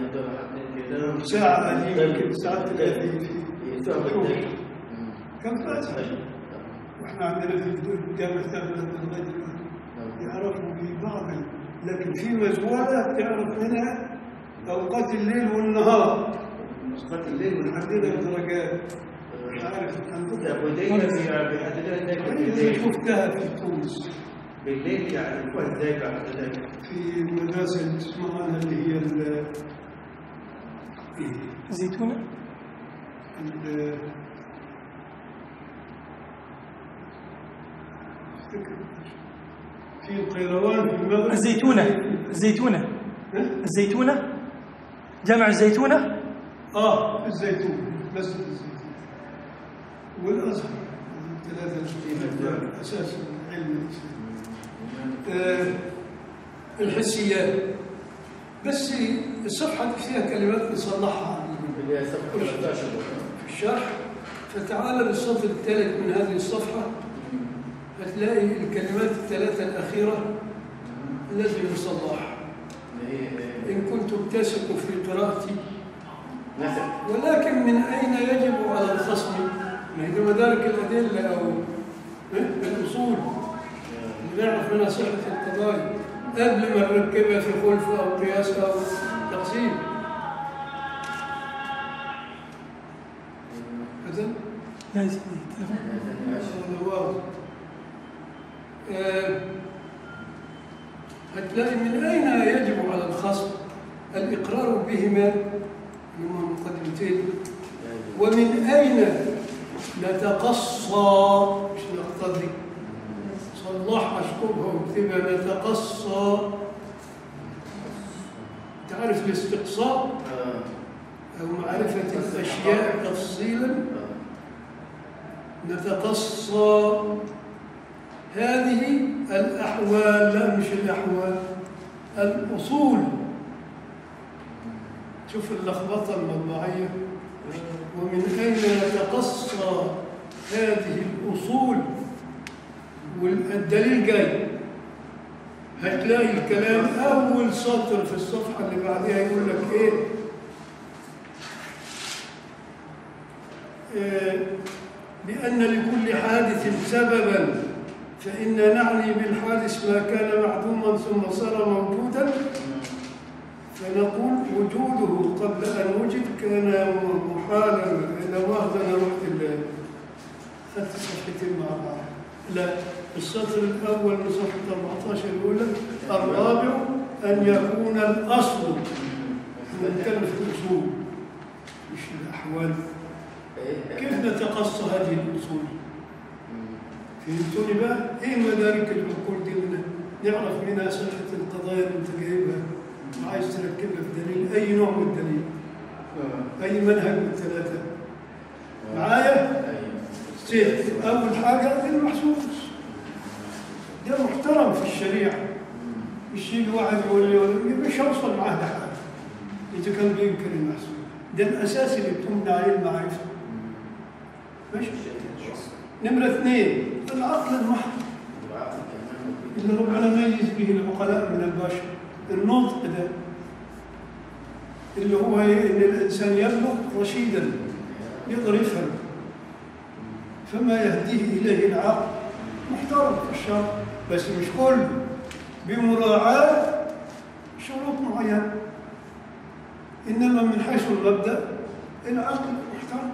ساعة قديمة كده ساعات تلاقي في في كم فاتح واحنا عندنا في الجامعة تابلة لغاية دلوقتي يعرفوا في بعض ال- لكن في مزوالة تعرف منها أوقات الليل والنهار أوقات الليل عندنا درجات مش عارف عندكم أنا شفتها في تونس بالليل يعرفوها ازاي بقى حضرتك؟ في مدرسة تسمع عنها اللي هي ال إيه؟ زيتونة ال- افتكر. في القيروان في المغرب الزيتونة الزيتونة ها؟ الزيتونة جامع الزيتونة اه الزيتون مسجد الزيتون والازهر الثلاثه الأشياء اساس علم الاسلام آه الحسيات بس الصفحه دي فيها كلمات نصلحها اللي هي صفحة 13 في الشرح فتعال للسطر الثالث من هذه الصفحه هتلاقي الكلمات الثلاثه الاخيره لازم يصلح اللي هي ان كنت ابتسم في قراءتي نسب ولكن من أين يجب على الخصم؟ ما هي بمدارك الأدلة أو إيه؟ الأصول نعرف منها صحة القضايا قبل ما نركبها في خلف أو قياس أو تقسيم هذا لا يزيد التلفون. هذا واضح آه، هتلاقي من أين يجب على الخصم الإقرار بهما اللي هما المقدمتين ومن أين نتقصى مش نقتضي صلح أشكرها واكتبها نتقصى تعرف الاستقصاء أو معرفة الأشياء تفصيلا نتقصى هذه الأحوال لا مش الأحوال الأصول شوف اللخبطة المطبعية ومن أين نتقصى هذه الأصول والدليل جاي هتلاقي الكلام أول سطر في الصفحة اللي بعدها يقول لك إيه آه، بأن لكل حادث سببا فإن نعني بالحادث ما كان معدوما ثم صار موجودا فنقول وجوده قبل أن وجد كان محالا إلى مؤاخذة أنا رحت ال- خدت صفحتين مع بعض لا السطر الأول من صفحة 14 الأولى الرابع أن يكون الأصل احنا نتكلم في الأصول مش الأحوال كيف نتقصى هذه الأصول؟ فهمتوني بقى؟ إيه مدارك العقول دي اللي نعرف منها صحة القضايا اللي أنت جايبها وعايز تركبها في دليل أي نوع من الدليل أي منهج من الثلاثة معايا؟ زين أول حاجة المحسوس ده محترم في الشريعة مش يجي واحد يقول لي مش هوصل معاه لحاجة إذا كان بينكر المحسوس ده الأساس اللي بتمنع عليه المعرفة ماشي نمرة اثنين العقل المحض اللي ربنا ميز به العقلاء من البشر النطق ده اللي هو إيه؟ ان الانسان يبلغ رشيدا يقدر يفهم فما يهديه اليه العقل محترم في الشرع بس مش كله بمراعاة شروط معينة إنما من حيث المبدأ العقل محترم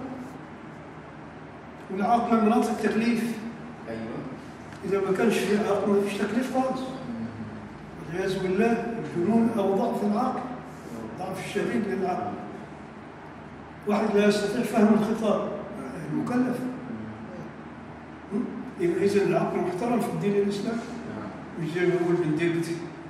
والعقل مناط التكليف ايوه إذا ما كانش في عقل ما فيش تكليف خالص والعياذ بالله الجنون أو ضعف العقل ضعف الشديد للعقل واحد لا يستطيع فهم الخطاب المكلف يبقى إذا العقل محترم في الدين الإسلامي نعم مش زي ما يقول بن ديفيد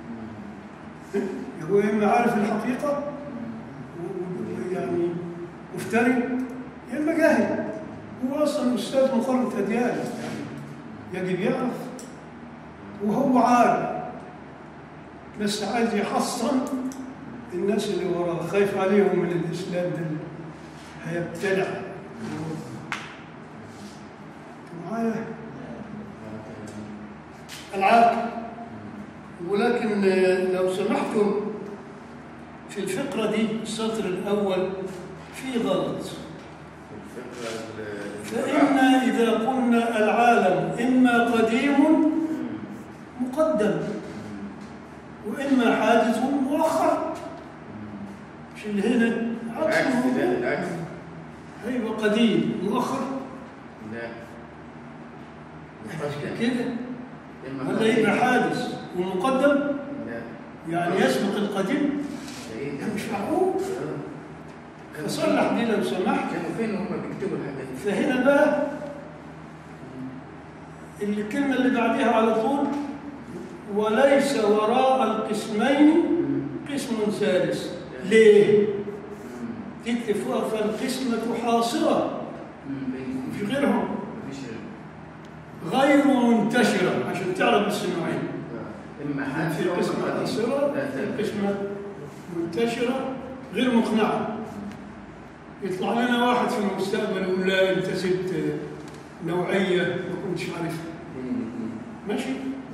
هو يا اما عارف الحقيقه و- و- يعني مفتري يا اما جاهل هو اصلا استاذ مقارنه اديان يعني يجب يعرف وهو عارف بس عايز يحصن الناس اللي وراه خايف عليهم من الاسلام ده اللي هيبتلع معايا العاقل ولكن لو سمحتم في الفقرة دي السطر الأول في غلط الفكره ال- فإن إذا قلنا العالم إما قديم مقدم وإما حادث مؤخر مش اللي هنا عكس العكس ده الموضوع. العكس هيبقى قديم مؤخر لا مش كده كده إما ولا يبقى حادث ومقدم لا يعني يسبق القديم ده ايه ده ده مش معقول كانوا فصلح دي لو سمحت كانوا فين هم بيكتبوا الحاجات دي؟ فهنا بقى الكلمة اللي بعدها على طول وليس وراء القسمين قسم ثالث ليه؟ تكتب فوق فالقسمة حاصرة مش غيرهم مفيش غير منتشرة عشان تعرف بس النوعين اما في حادث قسمة حاصرة في قسمة منتشرة غير مقنعة يطلع لنا واحد في المستقبل يقول لا انت سبت نوعية ما كنتش عارفها ماشي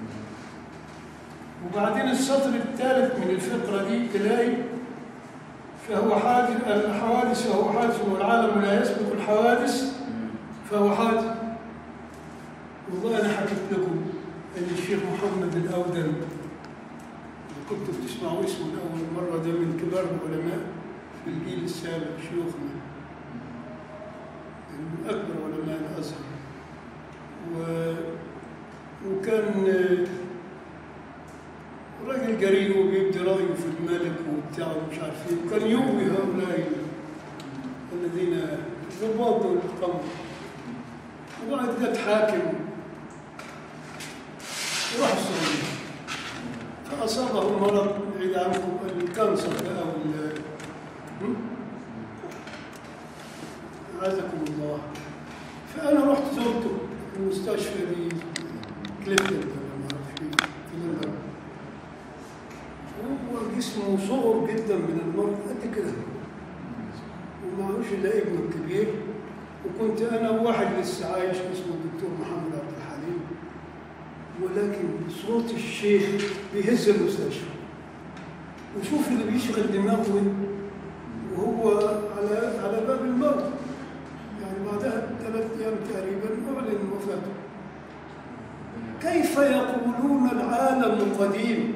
وبعدين السطر الثالث من الفقرة دي تلاقي فهو حادث الحوادث فهو حادث والعالم لا يسبق الحوادث فهو حادث والله أنا حكيت لكم أن الشيخ محمد الأودن اللي كنتوا بتسمعوا اسمه لأول مرة ده من كبار العلماء في الجيل السابق شيوخنا من أكبر علماء الأزهر و... وكان آه، راجل جريء وبيبدي رأيه في الملك وبتاع ومش عارف ايه وكان يؤوي هؤلاء الذين ضباط القمر وبعد جت حاكم وراح السعودية فأصابه مرض بعيد عنكم الكانسر بقى وال م? أعاذكم الله فأنا رحت زرته في المستشفى دي كليفتون ولا ما أعرف إيه، في لندن هو جسمه صغر جدا من المرض قد كده ومعهوش إلا ابنه الكبير وكنت أنا وواحد لسه عايش اسمه الدكتور محمد عبد الحليم ولكن صوت الشيخ بيهز المستشفى وشوف اللي بيشغل دماغه وهو على على باب الموت يعني بعدها ثلاث ايام تقريبا اعلن وفاته كيف يقولون العالم قديم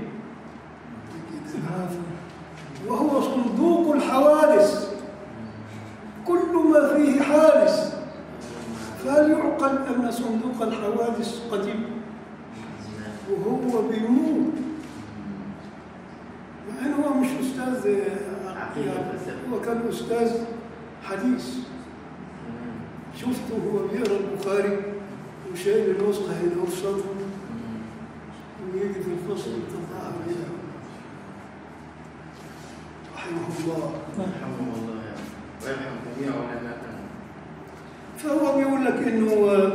وهو صندوق الحوادث كل ما فيه حادث فهل يعقل ان صندوق الحوادث قديم وهو بيموت مع انه هو مش استاذ عقيدة فلسفة. هو كان استاذ حديث شفته وهو بيقرا البخاري وشايل النسخه هنا في صدره ويجي في الفصل يطلعها عليها رحمه الله رحمه الله يعني ويرحم جميع علماءنا فهو بيقول لك انه آه،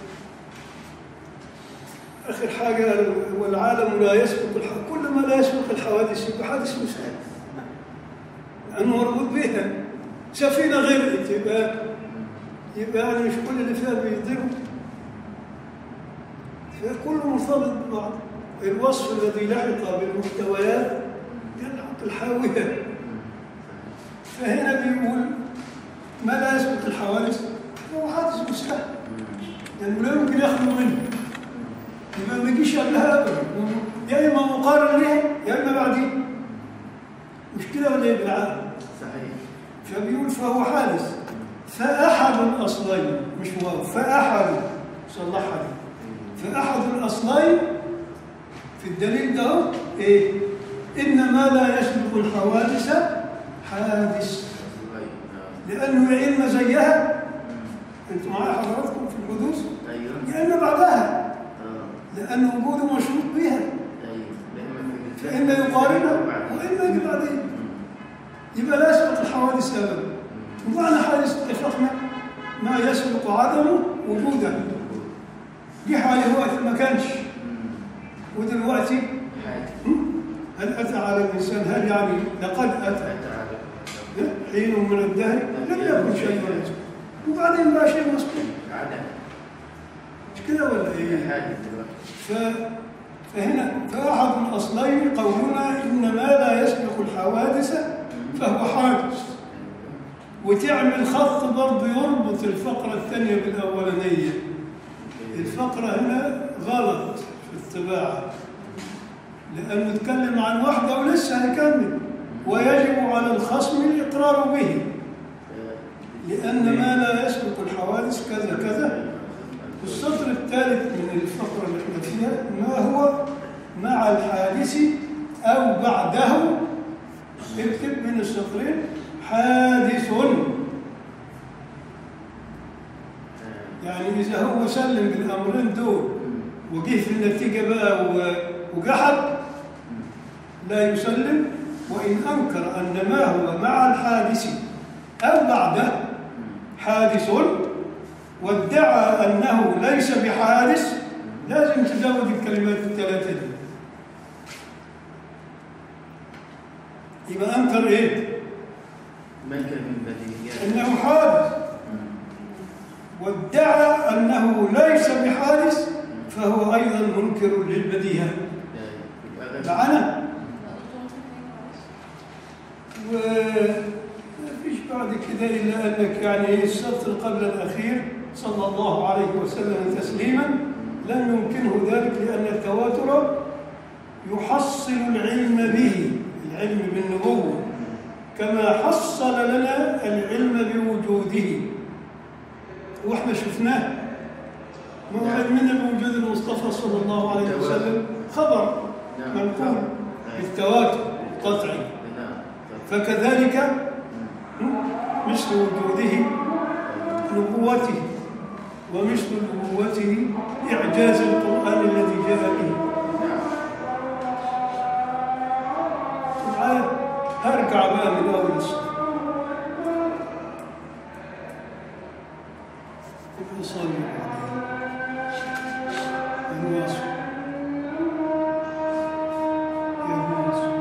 اخر حاجه والعالم لا يسبق الح... كل ما لا يسبق الحوادث يبقى حادث مساعد لانه مربوط بها سفينه غرقت يبقى يبقى يعني مش كل اللي فيها بيضروا فكله مرتبط ببعض الوصف الذي لحق بالمحتويات يلحق الحاويه فهنا بيقول ما لا يسبق الحوادث هو حادث مستحيل يعني لا يمكن يخلو منه يبقى ما يجيش قبلها فهو حادث فأحد الأصلين مش واو فأحد صلحها دي فأحد الأصلين في الدليل ده هو إيه؟ إن ما لا يسبق الحوادث حادث لأنه يا إما زيها أنتم معايا حضراتكم في الحدوث ايوه يا إما بعدها اه لأن وجوده مشروط بها ايوه لأن فإما يقارنها وإما يجي بعدين يبقى لا يسبق الحوادث أبدا ومعنى حادث اتفقنا ما يسبق عدمه وجوده جه عليه وقت ما كانش ودلوقتي هل أتى على الإنسان هل يعني لقد أتى حين من الدهر لم يكن شيء يسبق وبعدين بقى شيء مسبوق مش كده ولا إيه؟ ف... فهنا فأحد الأصلين قولنا إن ما لا يسبق الحوادث فهو حادث وتعمل خط برضه يربط الفقرة الثانية بالأولانية الفقرة هنا غلط في الطباعة لأنه اتكلم عن واحدة ولسه هيكمل ويجب على الخصم الإقرار به لأن ما لا يسبق الحوادث كذا كذا السطر الثالث من الفقرة اللي احنا فيها ما هو مع الحادث أو بعده اكتب من السطرين حادث يعني إذا هو سلم بالأمرين دول وجه في النتيجة بقى و- وجحد لا يسلم وإن أنكر أن ما هو مع الحادث أو بعده حادث وادعى أنه ليس بحادث لازم تزود الكلمات الثلاثة دي يبقى أنكر إيه؟ من كان من بديهيات أنه حادث وادعى أنه ليس بحادث فهو أيضا منكر للبديهة معنا ومفيش بعد كده إلا أنك يعني السطر قبل الأخير صلى الله عليه وسلم تسليما لم يمكنه ذلك لأن التواتر يحصل العلم به العلم بالنبوة كما حصل لنا العلم بوجوده واحنا شفناه ما هو علمنا بوجود المصطفى صلى الله عليه وسلم خبر نعم. منقول نعم. بالتواتر القطعي نعم فكذلك مثل وجوده نبوته ومثل نبوته إعجاز القرآن الذي جاء به معايا؟ هرجع بقى من أول الصف أصلي عليه الوصف يا الوصف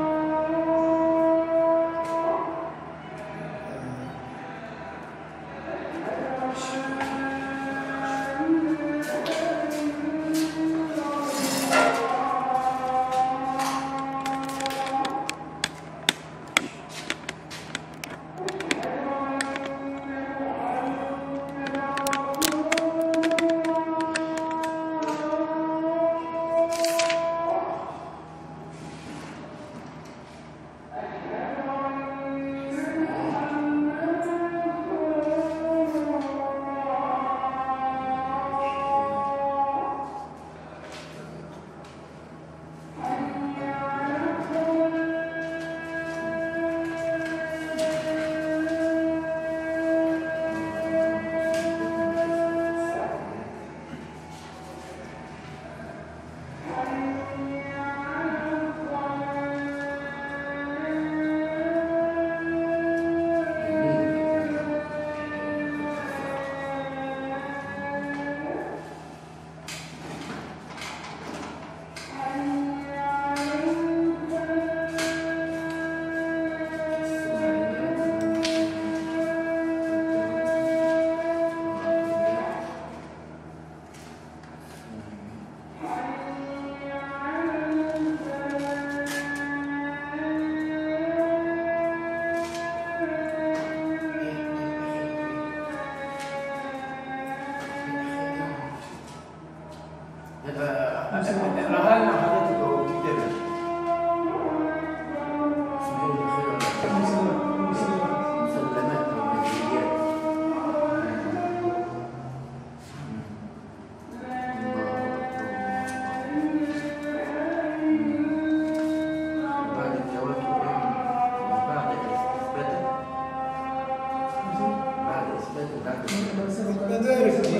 المدارس دي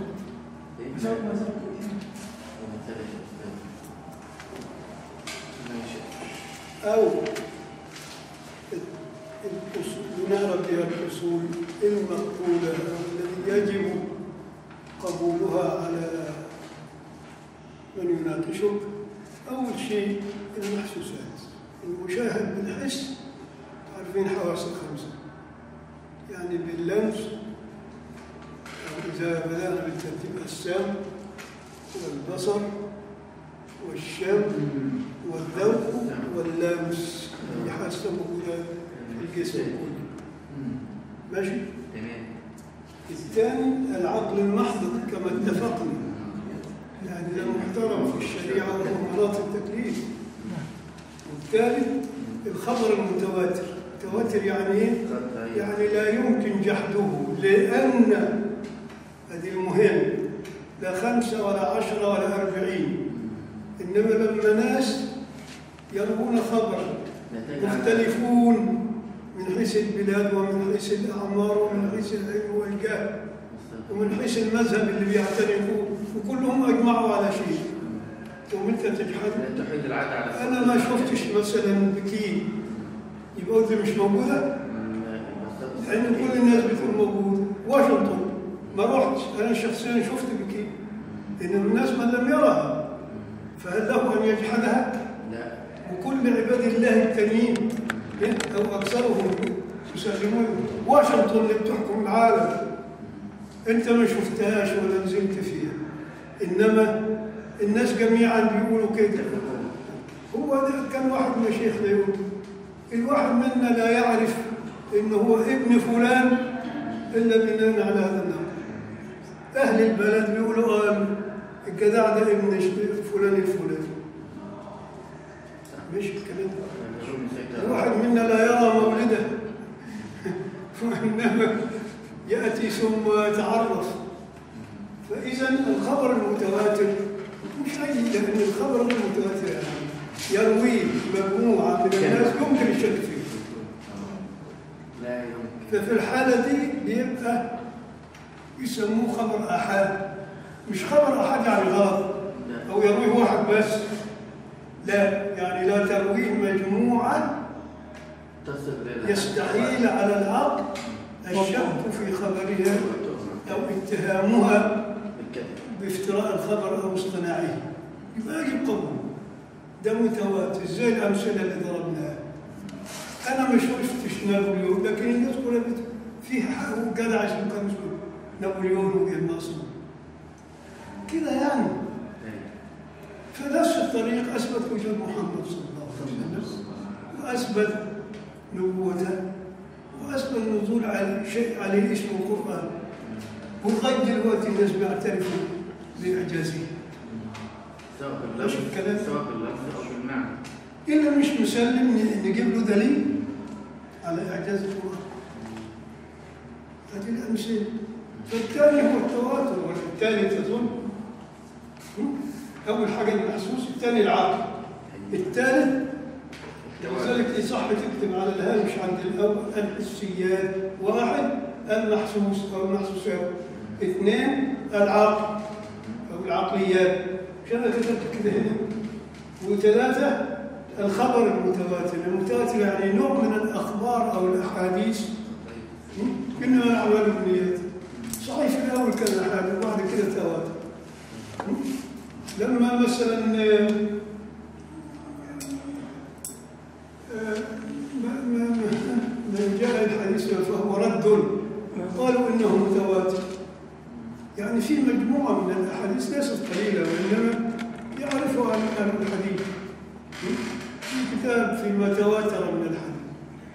أو الأصول- نعرف بها الأصول المقبولة التي يجب قبولها على من يناقشك أول شيء المحسوسات المشاهد بالحس عارفين حواس الخمسة يعني باللمس أو إذا بدأنا بالترتيب السمع والبصر والشم والذوق واللمس اللي حاسة موجودة في الجسم كله ماشي؟ الثاني العقل المحض كما اتفقنا يعني ده محترم في الشريعة وهو مناط التكليف والثالث الخبر المتواتر متواتر يعني ايه؟ يعني لا يمكن جحده لأن هذه المهم لا خمسة ولا عشرة ولا أربعين إنما لما ناس يروون خبرا مختلفون من حيث البلاد ومن حيث الأعمار ومن حيث العلم والجهل ومن حيث المذهب اللي بيعترفوه وكلهم أجمعوا على شيء ثم أنت تجحد توحيد العادة على أنا ما شفتش مثلا بكين يبقى قلت مش موجودة لأن كل الناس بتقول موجود واشنطن ما رحتش أنا شخصيا شفت بكين إن الناس من لم يرها فهل له أن يجحدها؟ لا وكل عباد الله التانيين أو أكثرهم يسلمون واشنطن اللي بتحكم العالم أنت ما شفتهاش ولا نزلت فيها إنما الناس جميعا بيقولوا كده هو ده كان واحد من شيخنا يقول الواحد منا لا يعرف إنه هو ابن فلان إلا بناء على هذا النمط أهل البلد بيقولوا آه الجدع ده ابن فلان الفلاني مش الكلام ده الواحد منا لا يرى مولده وإنما يأتي ثم يتعرف فإذا الخبر المتواتر مش أي لأن الخبر المتواتر يعني يرويه مجموعة من الناس يمكن الشك فيه لا يمكن ففي الحالة دي بيبقى يسموه خبر أحاد مش خبر أحاد يعني غلط أو يرويه واحد بس لا يعني لا ترويه مجموعة تصل إلى يستحيل على العقل الشك في خبرها أو اتهامها بالكذب بافتراء الخبر أو اصطناعه يبقى يجب قبوله ده متواتر زي الأمثلة اللي ضربناها أنا ما شفتش نابليون لكن الناس كلها بت- في ح- جدع اسمه كان اسمه نابليون والناصر كده يعني فنفس الطريق أثبت وجود محمد صلى الله عليه وسلم وأثبت نبوته وأثبت نزول على شيء عليه اسمه القرآن ولغاية دلوقتي الناس بيعترفوا بإعجازه سواء مش باللفظ الكلام. سواء باللفظ أو بالمعنى إلا مش مسلم ن- نجيب له دليل على إعجاز القرآن هذه الأمثلة فالثاني هو التواتر والثالث أظن هم؟ أول حاجة المحسوس الثاني العقل الثالث ولذلك يصح تكتب على الهامش عند الأول الحسيات واحد المحسوس أو المحسوسات اثنين العقل أو العقليات عشان أنا كتبت كده هنا وثلاثة الخبر المتواتر المتواتر يعني نوع من الأخبار أو الأحاديث إنما الأعمال بالنيات صحيح في الأول كان أحاد وبعد كده تواتر لما مثلا آه، آه، ما- ما- ما- من جاء الحديث فهو رد قالوا إنه متواتر يعني في مجموعة من الأحاديث ليست قليلة وإنما يعرفها عن أهل الحديث في كتاب فيما تواتر من الحديث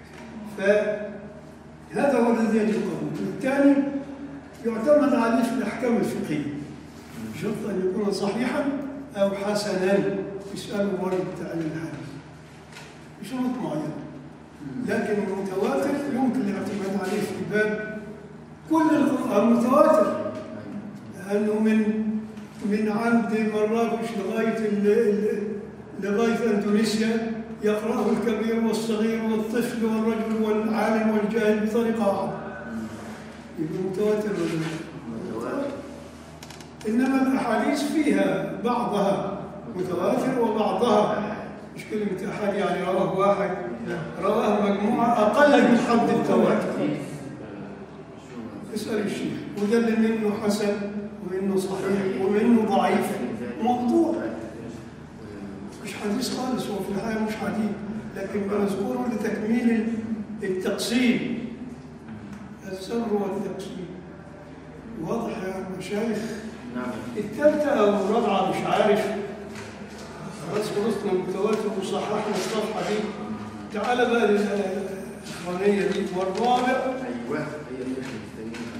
فهذا هو الذي يجب قبوله الثاني يعتمد عليه في الأحكام الفقهية بشرط أن يكون صحيحا أو حسنا يسأل الورد بتاع الحديث بشروط معينة لكن المتواتر يمكن الاعتماد عليه في باب كل القرآن متواتر لأنه من من عند مراكش لغاية ال- ال- لغاية أندونيسيا يقرأه الكبير والصغير والطفل والرجل والعالم والجاهل بطريقة واحدة يبقى متواتر ولا لا؟ متواتر. انما الاحاديث فيها بعضها متواتر وبعضها مش كلمة أحد يعني رواه واحد رواه مجموعة أقل من حد التواتر اسأل الشيخ وده اللي منه حسن ومنه صحيح ومنه ضعيف موضوع مش حديث خالص هو في الحقيقة مش حديث لكن بنذكره لتكميل التقسيم السر والتقسيم واضح يا مشايخ نعم الثالثة أو الرابعة مش عارف خلاص خلصنا من التواتر وصححنا الصفحة دي تعال بقى للإخوانية دي والرابع ايوه هي دي اللي مستنيين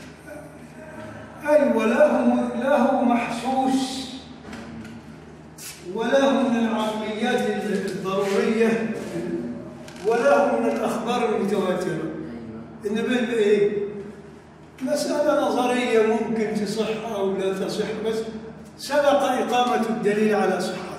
أيوة له له محسوس وله من العقليات الضرورية وله من الأخبار المتواترة ايوه إنما يبقى إيه؟ مسألة نظرية ممكن تصح أو لا تصح بس سبق إقامة الدليل على صحتها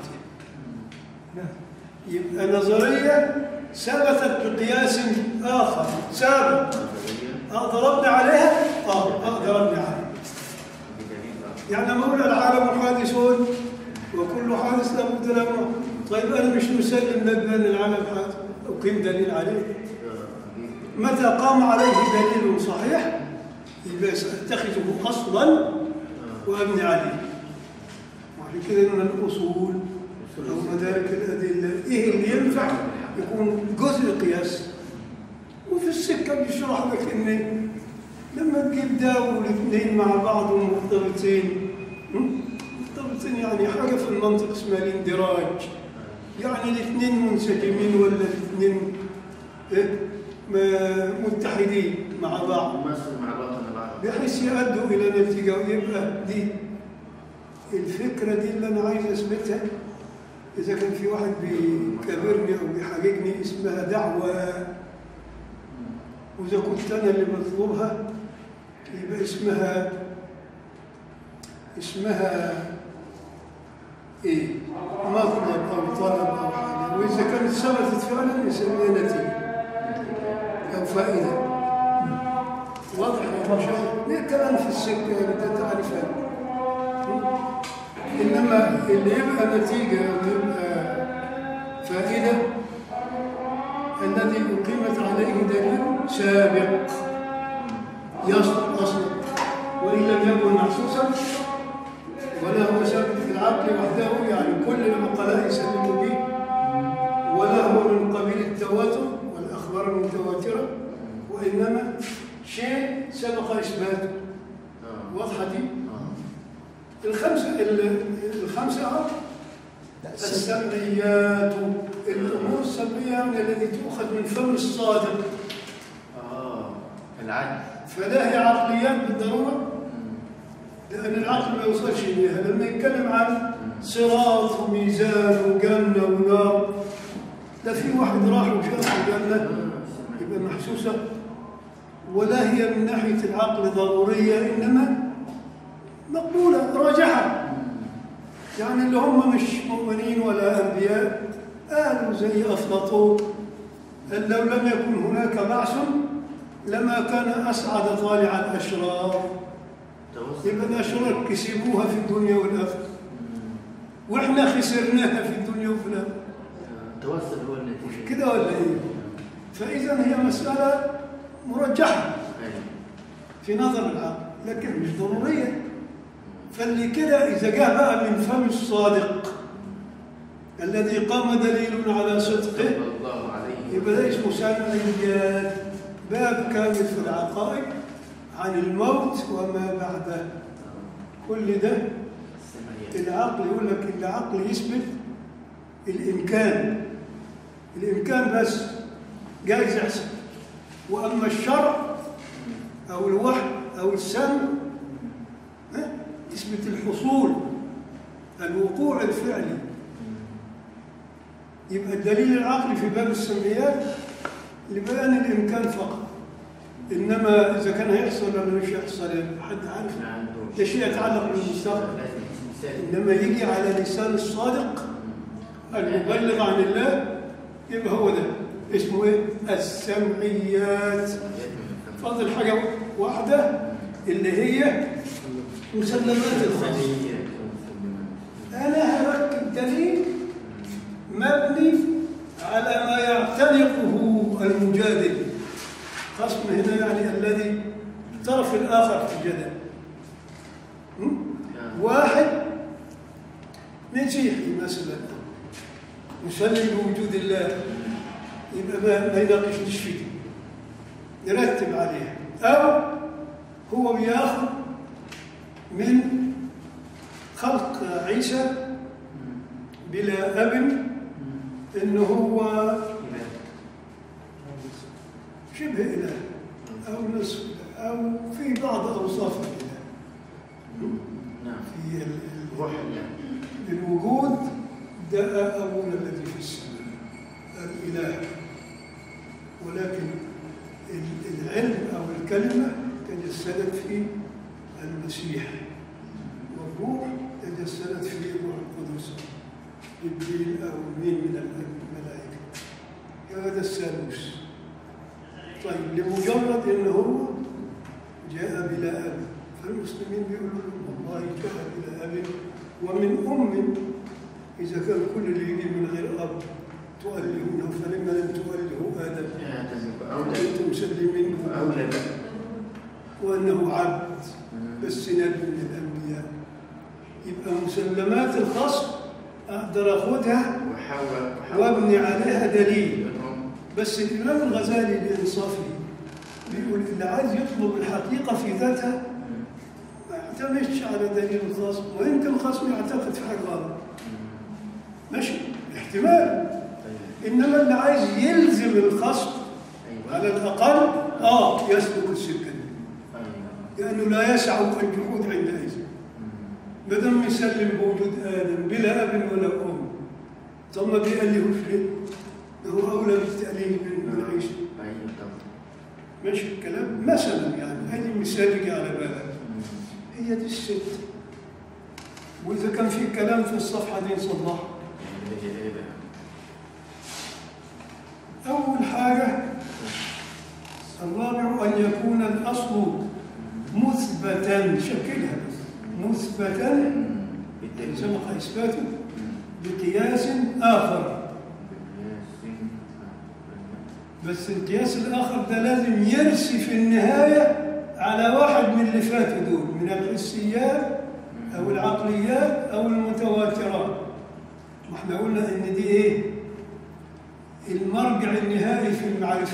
يبقى نظرية ثبتت بقياس آخر سابق أقدر أبني عليها؟ آه أقدر أبني عليها يعني لما أقول العالم حادث وكل حادث لابد له موت. طيب أنا مش مسلم لك بأن العالم حادث أقيم دليل عليه متى قام عليه دليل صحيح يبقى سأتخذه أصلا وأبني عليه وعشان كده من الأصول أو مدارك الأدلة إيه اللي ينفع يكون جزء قياس وفي السكة بيشرح لك إن لما تجيب ده والاثنين مع بعض مرتبطين هم؟ مرتبطين يعني حاجة في المنطق اسمها الاندراج يعني الاثنين منسجمين ولا الاثنين إيه؟ ما- متحدين مع بعض مصر مع الوطن العربي بحيث يؤدوا إلى نتيجة ويبقى دي الفكرة دي اللي أنا عايز أثبتها إذا كان في واحد بيكابرني أو بيحاججني اسمها دعوة وإذا كنت أنا اللي بطلبها يبقى اسمها اسمها إيه؟ مطلب أو طلب أو حاجة وإذا كانت ثبتت فعلا يسميها نتيجة أو فائدة واضح يا شيخ ليه كلام في السكة بدها تعرفها إنما اللي يبقى نتيجة ويبقى فائدة الذي أقيمت عليه دليل سابق يصدق أصلا وإن لم يكن محسوسا ولا هو ثابت في العقل وحده يعني كل العقلاء يسلموا به ولا هو من قبيل التواتر والأخبار المتواترة وإنما شيء سبق إثباته واضحة دي؟ الخمسة ال- الخمسة أهو السمعيات الأمور السمعية يعني التي تؤخذ من فم الصادق اه العدل فلا هي عقليات بالضرورة لأن العقل ما يوصلش إليها لما يتكلم عن صراط وميزان وجنة ونار ده في واحد راح وشاف الجنة يبقى محسوسة ولا هي من ناحية العقل ضرورية إنما مقبولة راجحة يعني اللي هم مش مؤمنين ولا أنبياء قالوا زي أفلاطون أن لو لم يكن هناك بعث لما كان أسعد طالع الأشرار توصل يبقى الأشرار كسبوها في الدنيا والآخرة وإحنا خسرناها في الدنيا وفي الآخرة توصل هو النتيجة كده ولا إيه؟ فإذا هي مسألة مرجحة أيوة. في نظر العقل لكن مش ضرورية فاللي كده إذا جاء بقى من فم الصادق الذي قام دليل على صدقه صلى الله عليه يبقى ده اسمه سمعيات باب كامل في العقائد عن الموت وما بعده كل ده السمعيات العقل يقول لك العقل يثبت الإمكان الإمكان بس جايز يحصل وأما الشرع أو الوحي أو السمع ها، يثبت الحصول الوقوع الفعلي يبقى الدليل العقلي في باب السمعيات لبيان الإمكان فقط إنما إذا كان هيحصل ولا مش هيحصل حد عارف ما عندوش ده شيء يتعلق بالمستقبل لازم اسم ثابت إنما يجي على لسان الصادق المبلغ عن الله يبقى هو ده اسمه ايه؟ السمعيات فاضل حاجة واحدة اللي هي مسلمات الخاص أنا هركب دليل مبني على ما يعتنقه المجادل خصم هنا يعني الذي الطرف الآخر في الجدل م? واحد مسيحي مثلا مسلم بوجود الله يبقى ما, ما يناقشنيش فيه يرتب عليها أو هو بياخذ من خلق عيسى بلا أب إنه هو شبه إله أو نصف إله أو في بعض أوصاف الإله نعم في ال- ال- روح الله الوجود ده أول الذي في السماء الإله ولكن ال- العلم أو الكلمة تجسدت في المسيح والروح تجسدت في الروح القدس جبريل أو مين من الملائكة هذا الثالوث طيب لمجرد أنه هو جاء بلا أب فالمسلمين بيقولوا له والله جاء بلا أب ومن أم إذا كان كل اللي يجي من غير أب تؤلهونه فلما لم تؤله آدم أولى وأنتم مسلمين أولى بقى وأنه عبد بس نبي من الأنبياء يبقى مسلمات الخصم أقدر أخذها وحواء وأبني عليها دليل الأم بس الإمام الغزالي بإنصافه بيقول اللي عايز يطلب الحقيقة في ذاتها ما يعتمدش على دليل الخصم ويمكن الخصم يعتقد في حاجة غلط ماشي احتمال طيب إنما اللي عايز يلزم الخصم أيوة على الأقل آه يسلك السكة دي أيوة لأنه لا يسع الجهود عندئذ ما دام يسلم بوجود آدم بلا أب ولا أم طب ما بيألهوش ليه؟ ده هو أولى بالتأليه من من عيسى أيوة طبعا ماشي الكلام مثلا يعني هذه مثال يجي على بالك هي دي الست وإذا كان في كلام في الصفحة دي نصلحها اللي هي إيه بقى؟ أول حاجة الرابع أن يكون الأصل مثبتا شكلها بس مثبتا بالتالي سبق إثباته بقياس آخر بس القياس الآخر ده لازم يرسي في النهاية على واحد من اللي فاتوا دول من الحسيات أو العقليات أو المتواترات واحنا قلنا إن دي إيه؟ المرجع النهائي في المعرفة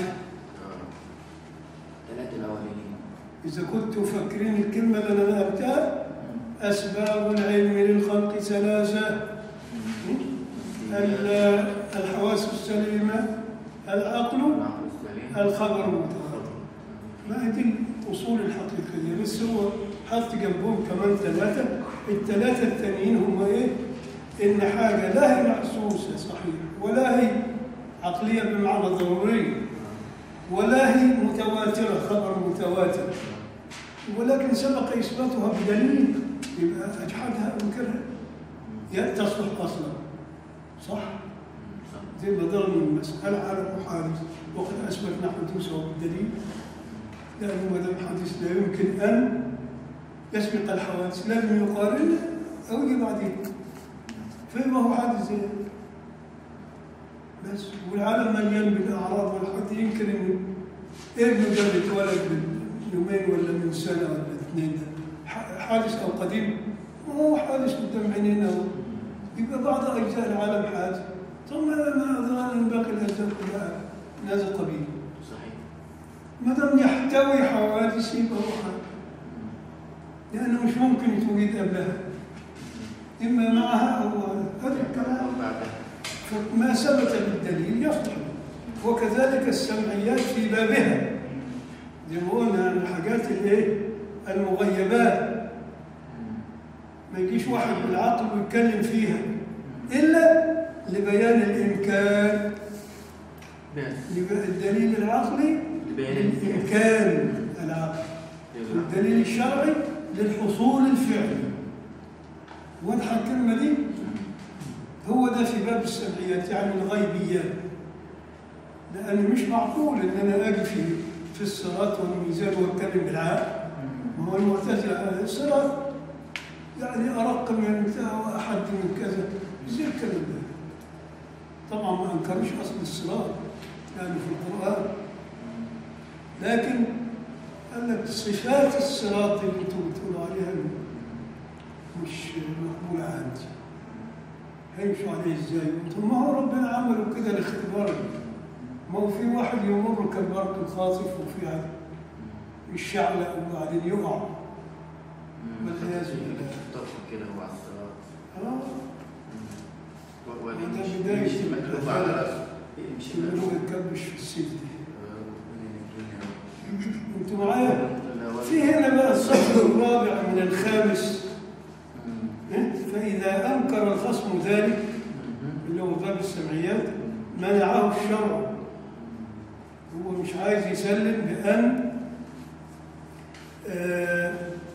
ثلاثة الأولين إذا كنتوا فاكرين الكلمة اللي أنا نقلتها أسباب العلم للخلق ثلاثة ال- الحواس السليمة العقل العقل السليم الخبر المتواتر ما هي دي الأصول الحقيقية بس هو حط جنبهم كمان ثلاثة الثلاثة التانيين هم إيه؟ إن حاجة لا هي محسوسة صحيح ولا هي عقلية بمعنى ضروري ولا هي متواترة خبر متواتر ولكن سبق إثباتها بدليل يبقى أجحدها أو انكرها يا تصلح أصلا صح؟ زي ما ضرب المسألة على محادث وقد أثبتنا حدوثه بالدليل لأنه ما دام حديث لا يمكن أن يسبق الحوادث لازم يقارن أو يجي بعدين فما هو حادث زي بس والعالم مليان بالأعراض والحد يمكن إن ابنه ده اللي اتولد من يومين ولا من سنة ولا اثنين ده ح- حادث أو قديم ما هو حادث قدام عينينا أهو. يبقى بعض أجزاء العالم حادث ثم ما أظن أن باقي الأجزاء كلها من هذا القبيل صحيح ما دام يحتوي حوادث يبقى هو حادث لأنه مش ممكن يتوجد قبلها إما معها أو هذا الكلام أو بعدها فما ثبت بالدليل يصلح وكذلك السمعيات في بابها زي ما قلنا الحاجات الايه المغيبات ما يجيش واحد بالعقل ويتكلم فيها الا لبيان الامكان بس لب- الدليل العقلي لبيان الإمكان. لامكان العقل والدليل الشرعي للحصول الفعلي واضحه الكلمه دي هو ده في باب السمعيات يعني الغيبيات لأن مش معقول إن أنا أجي في في الصراط والميزان واتكلم بالعقل ما هو المعتزلة الصراط يعني أرق من بتاع وأحد من كذا زي الكلام ده طبعا ما أنكروش أصل الصراط يعني في القرآن لكن قال لك صفات الصراط اللي انتم بتقولوا عليها مش مقبولة عندي هيمشوا عليه ازاي؟ قلت ما هو ربنا عمله كده لاختبارنا ما هو في واحد يمر كالبرق الخاطف وفي واحد الشعلة وبعدين يقع والعياذ بالله. طفل كده هو على الصراط اه و- و- وده يمشي- بداية يمشي مقلوب على راسه يمشي اللي هو مقلوب يكبش في السيف دي آه، انتوا معايا؟ الأول. في هنا بقى السطر الرابع من الخامس مم. فإذا أنكر الخصم ذلك مم. اللي هو باب السمعيات منعه الشرع هو مش عايز يسلم بأن آه،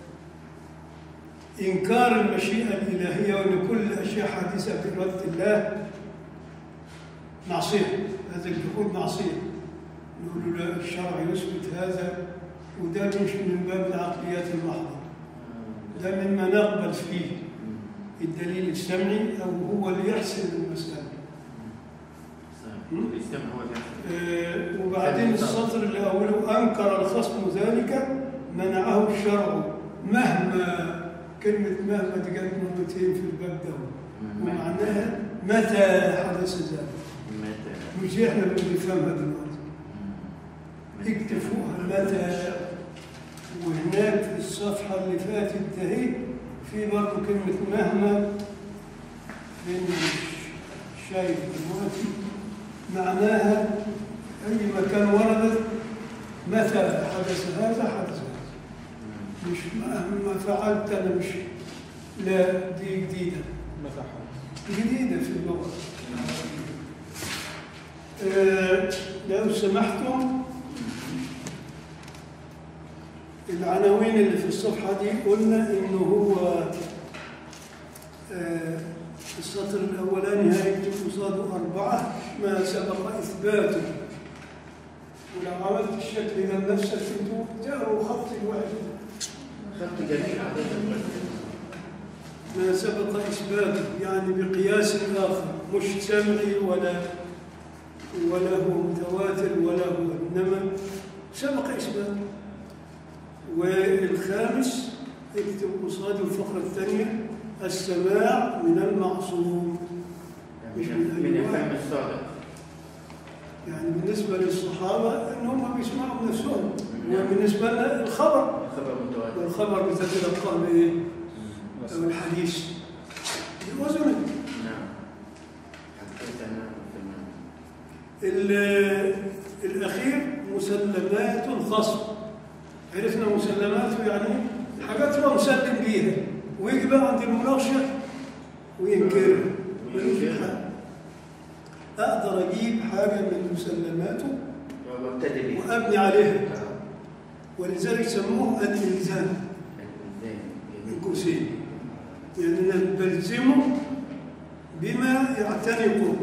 إنكار المشيئة الإلهية وأن كل الأشياء حادثة بإرادة الله معصية هذا الجحود معصية نقول له لا الشرع يثبت هذا وده مش من باب العقليات المحضة ده مما نقبل فيه الدليل السمعي أو هو اللي يحسن المسألة صحيح. الإسلام هو اللي يحسن. آه، وبعدين السطر اللي أوله أنكر الخصم ذلك منعه الشرع مهما كلمة مهما دي جت مرتين في الباب ده ومعناها متى حدث ذلك متى مش احنا اللي بنفهمها دلوقتي مم. اكتب فوقها متى وهناك في الصفحة اللي فاتت دهي في برضه كلمة مهما لأن مش شايف دلوقتي معناها أي مكان وردت متى حدث هذا حدث هذا مم. مش مهما فعلت أنا مش لا دي جديدة جديدة في اللغة آه، لو سمحتم العناوين اللي في الصفحة دي قلنا إنه هو آه، السطر الأولاني هيكتب قصاده أربعة ما سبق إثباته ولو عملت الشكل ده لنفسك انتوا تقروا خط الواحد خط جميل عادة ما سبق إثباته يعني بقياس آخر مش سمعي ولا ولا هو متواتر ولا هو إنما سبق إثباته والخامس اكتب قصاد الفقرة الثانية السماع من المعصوم مش من من أي الفهم واحد. الصادق يعني بالنسبة للصحابة إنهم بيسمعوا بنفسهم وبالنسبة لنا الخبر خبر متواتر والخبر بتتلقاه بإيه؟ أو الحديث بأذنك نعم حدثنا وسمعنا. ال- الأخير مسلمات الخصم عرفنا مسلماته يعني إيه؟ حاجات هو مسلم بيها ويجي بقى عند المناقشة وينكرها ملوش حل. أقدر أجيب حاجة من مسلماته وابتدي به وأبني عليها آه. ولذلك سموه الإلزام الإنسان من جميل. قوسين يعني أنا بلزمه بما يعتنقه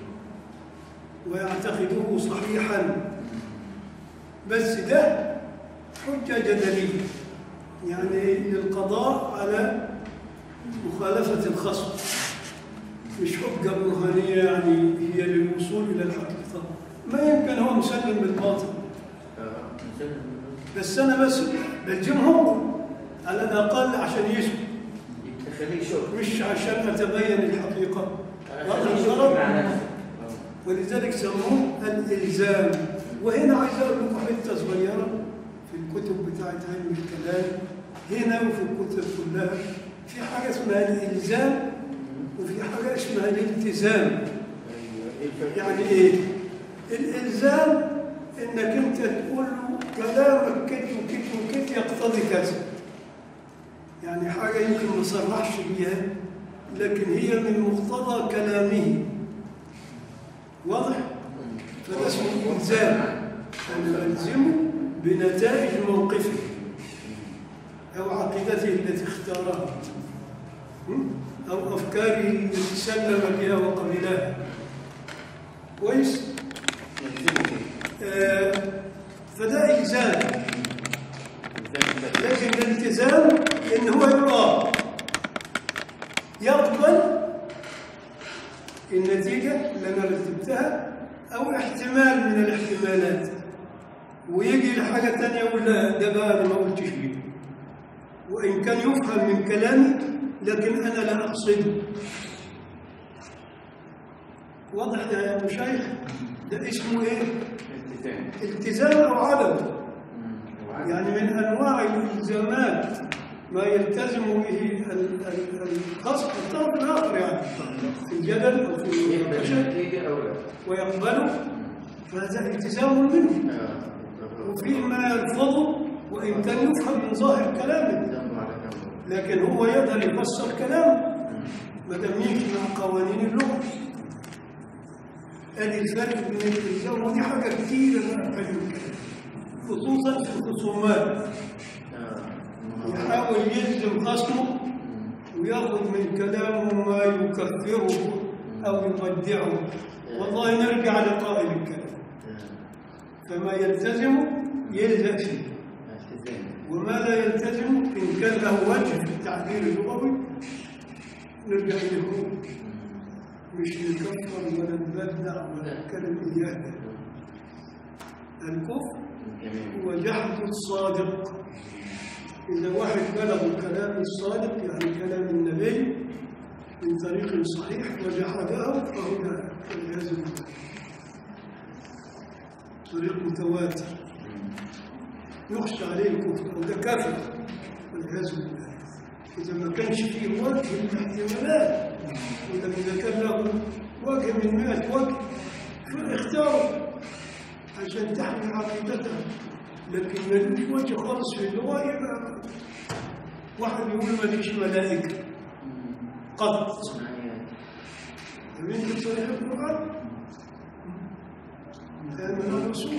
ويعتقده صحيحا بس ده حجة جدلية يعني للقضاء على مخالفة الخصم مش حجة برهانية يعني هي للوصول إلى الحقيقة ما يمكن هو مسلم بالباطل آه. إنسان بس أنا بس بلزمهم على الأقل عشان يسكت تخليه شغل مش عشان أتبين الحقيقة تخليه شغل مع نفسه آه. ولذلك سموه الإلزام وهنا عايز أقول لكم حتة صغيرة في الكتب بتاعت علم الكلام هنا وفي الكتب كلها في حاجة اسمها الإلزام وفي حاجة اسمها الالتزام أيوة. إيه الفرق؟ يعني إيه؟ الإلزام إنك أنت تقول له كلامك كده وكده وكده يقتضي كذا يعني حاجة يمكن ما صرحش بيها لكن هي من مقتضى كلامه واضح؟ فده اسمه إلزام أن يلزمه بنتائج موقفه أو عقيدته التي اختارها م? أو أفكاره التي سلم بها وقبلها كويس؟ يلزمه به. آه، فده إلزام لكن الالتزام ان هو يرى يقبل النتيجة اللي أنا رتبتها أو احتمال من الاحتمالات ويجي لحاجة تانية يقول لا ده بقى أنا ما قلتش بيه وإن كان يفهم من كلامي لكن أنا لا أقصده واضح يا مشايخ ده اسمه إيه؟ التزام التزام أو عدم مم. يعني من انواع الالتزامات ما يلتزم به ال- ال- الخصم الطرف الاخر يعني في الجدل او في يقبل المناقشه النتيجة أو لا ويقبله فهذا التزام منه آه. وفي ما يرفضه وان كان يفهم من ظاهر كلامه التزام على كم لكن هو يقدر يفسر كلامه ما دام يمشي مع قوانين اللغه ادي الفرق بين الالتزام ودي حاجه كتير انا اتكلم فيها. خصوصا في الخصومات يحاول يلزم خصمه وياخذ من كلامه ما يكفره او يبدعه والله نرجع لقائل الكلام فما يلتزم يلزق فيه التزام وما لا يلتزم ان كان له وجه في التعبير اللغوي نرجع له مش نكفر ولا نبدع ولا نتكلم اياه الكفر جميل هو جحد الصادق إذا واحد بلغ الكلام الصادق يعني كلام النبي من طريق صحيح وجحده فهو والعياذ بالله طريق متواتر يخشى عليه الكفر وده كافر والعياذ بالله إذا ما كانش فيه وجه من الاحتمالات ولا إذا كان له وجه من مئة وجه فاختاره عشان تحمي عقيدتها لكن ملوش وجه خالص في اللغة يبقى واحد يقول ماليش ملائكة قط فمن تصريح القرآن هذا من الرسول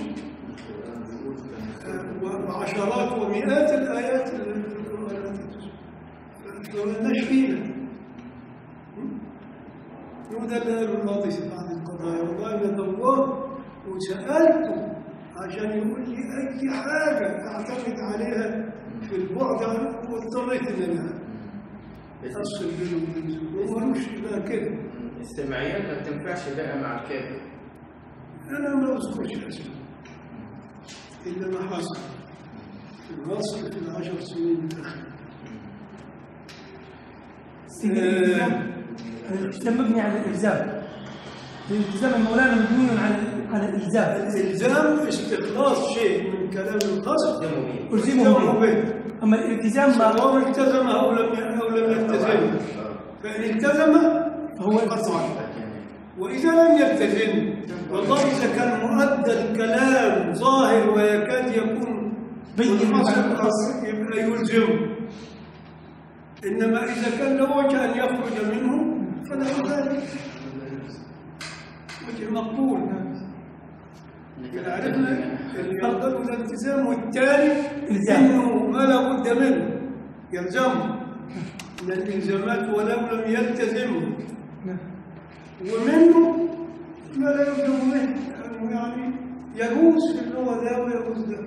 آه، وعشرات ومئات الآيات التي في القرآن التي تذكر فمالناش فينا وده اللي قاله الماضي في بعض القضايا والله انا دورت وسالته عشان يقول لي اي حاجه اعتمد عليها في البعد عنه واضطريت ان انا بس افصل بينه وبين زوجي ومالوش بقى كده السمعيات ما بتنفعش بقى مع الكافر انا ما اذكرش اسمه الا ما حصل في مصر في العشر سنين الاخيره الالتزام الالتزام مبني على الالزام الالتزام المولانا مبني على على الالزام الالزام استخلاص شيء من كلام الخصم التزموا بيه الزمه به به اما الالتزام ما سواء التزم او لم او لم يلتزم فان التزم فهو قطعا واذا لم يلتزم والله اذا كان مؤدى الكلام ظاهر ويكاد يكون بين منحصر يبقى يلزم انما اذا كان له وجه ان يخرج منه فله ذلك وجه مقبول يعني عرفنا اللي يقبل الالتزام والتالي إلزام. انه ما لا بد منه يلزمه من الالزامات ولو لم يلتزمه ومنه ما لا يلزم به لانه يعني يجوز في اللغه ده ويجوز ده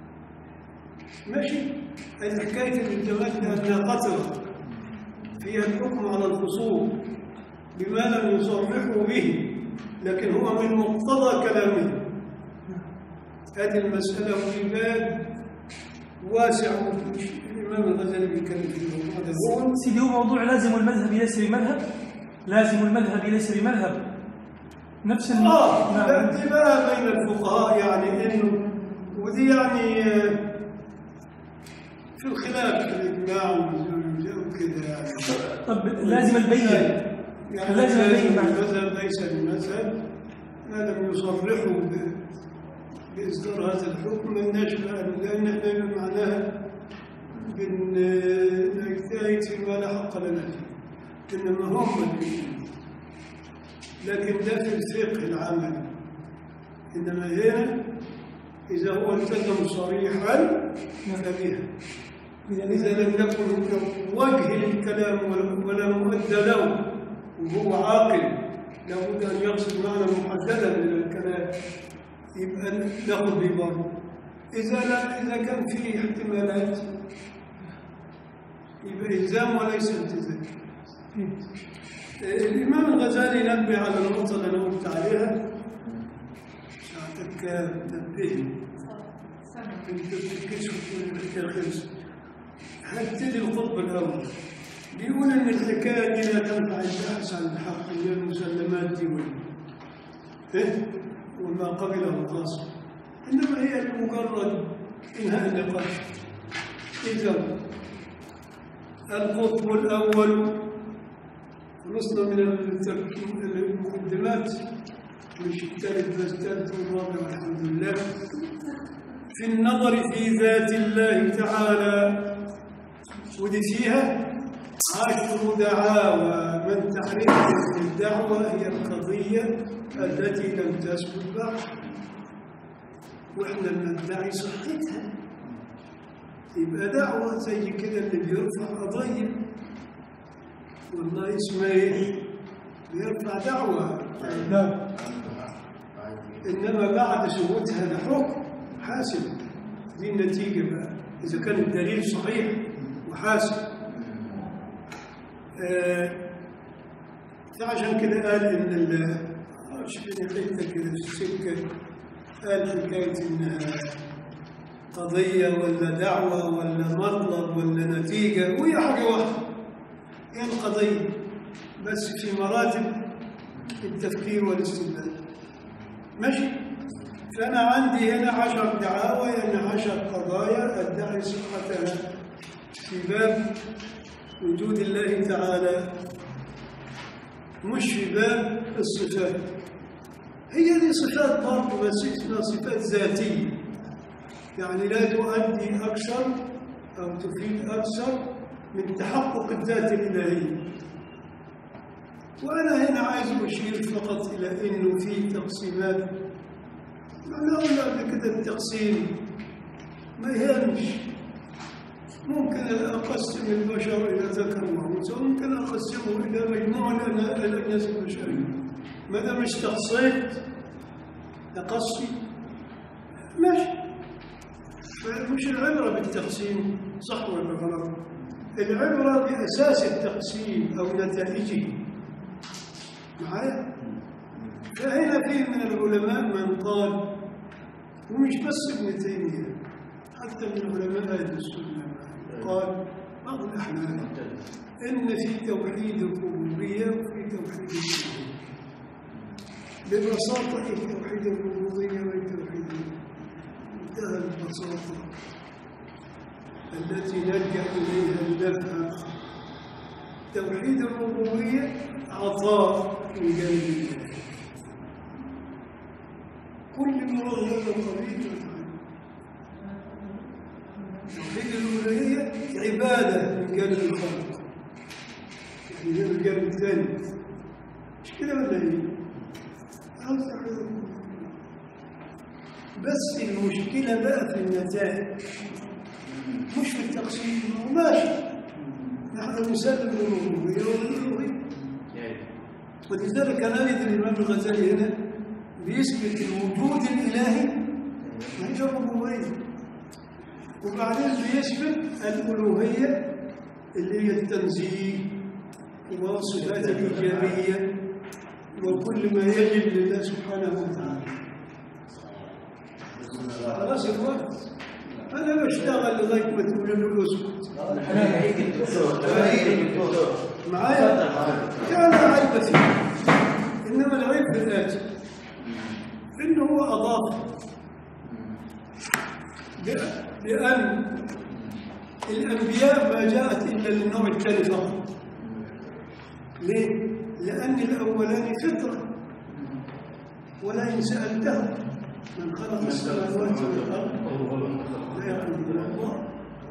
ماشي هذه حكايه الالتزامات لانها قصرت فيها الحكم على الخصوم بما لم يصرحوا به لكن هو من مقتضى كلامه هذه المسألة في باب واسع الإمام الغزالي بيتكلم في الموضوع ده هو سيدي هو موضوع لازم المذهب ليس بمذهب لازم المذهب ليس بمذهب نفس الم- آه نعم. لا دي بقى بين الفقهاء يعني إنه ودي يعني آه، في الخلاف في الإجماع والنزول وكده يعني طب لازم البين يعني لازم البين معنى. المذهب ليس بمذهب ما لم يصرحوا ب- بإصدار هذا الحكم مالناش بقى لأن احنا يبقى معناها بنجتهد فيما لا حق لنا فيه إنما هم اللي لكن ده في الفقه العملي إنما هنا إذا هو التزم صريحا فبها إذا لم يكن له وجه للكلام ولا- ولا مؤدى له وهو عاقل لابد أن يقصد معنى محددا من الكلام يبقى ناخذ ببعض إذا لا إذا كان في احتمالات يبقى إلزام وليس التزام الإمام الغزالي نبه على النقطة اللي أنا قلت عليها ساعتك نبهني أنت بتكشف كل الحكاية خلصت هبتدي الخطبة الأول بيقول إن الحكاية دي لا تنفع البحث عن الحق هي المسلمات دي وال- إيه؟ وما قبله الخاص إنما هي لمجرد إنهاء النقاش إذا القطب الأول خلصنا من الترك- المقدمات مش الثالث بس الثالث والرابع والحمد لله في النظر في ذات الله تعالى ودي فيها عشر دعاوى من تعرف أن الدعوة هي القضية التي لم تثبت بعد واحنا بندعي صحتها يبقى دعوة زي كده اللي بيرفع قضية والله اسمه ايه؟ بيرفع دعوة نعم انما بعد ثبوتها لحكم حاسب دي النتيجه بقى اذا كان الدليل صحيح وحاسب آه فعشان كده قال ان ال معرفش فين حته كده في السكه قال حكايه انها قضيه ولا دعوه ولا مطلب ولا نتيجه وهي حاجه واحده هي القضيه بس في مراتب التفكير والاستدلال ماشي فأنا عندي هنا عشر دعاوى يعني عشر قضايا أدعي صحتها في باب وجود الله تعالى مش في باب الصفات هي دي صفات برضه بس اسمها صفات ذاتية يعني لا تؤدي أكثر أو تفيد أكثر من تحقق الذات الإلهية وأنا هنا عايز أشير فقط إلى أنه في تقسيمات أنا أقول قبل كده التقسيم ما يهمش ممكن أقسم البشر إلى ذكر وأنثى وممكن أقسمه إلى مجموعة الأنا- الأناس البشرية ما دام استقصيت تقصي ماشي فمش العبرة بالتقسيم صح ولا غلط العبرة بأساس التقسيم أو نتائجه معايا فهنا في من العلماء من قال ومش بس ابن تيمية حتى من علماء أهل السنة قال بعض الأحناف إن في توحيد الربوبية وفي توحيد الألوهية ببساطة إيه توحيد الربوبية وتوحيد منتهى البساطة التي نلجأ إليها الدفع توحيد الربوبية عطاء من جانب الله كل ما هو هذا القبيل يفعل توحيد الألوهية عبادة من جانب الخلق يعني هي من الجانب الثاني مش كده ولا ايه؟ هذا توحيد الربوبية. بس المشكلة بقى في النتائج مش في التقسيم هو ماشي نحن نسلم الربوبية والألوهية ولذلك أنا أجد الإمام الغزالي هنا بيثبت الوجود الإلهي وهي الربوبية وبعدين بيثبت الألوهية اللي هي التنزيه والصفات الإيجابية وكل ما يجب لله سبحانه وتعالى خلاص يا اخوان انا بشتغل لغايه ما تقولوا له اسكت معايا كان عيب فيه انما العيب في الاتي انه هو اضاف ب- بان الانبياء ما جاءت الا للنوع الثاني فقط ليه؟ لان الاولاني فطره ولئن سالته من خلق السماوات والارض لا يقول الله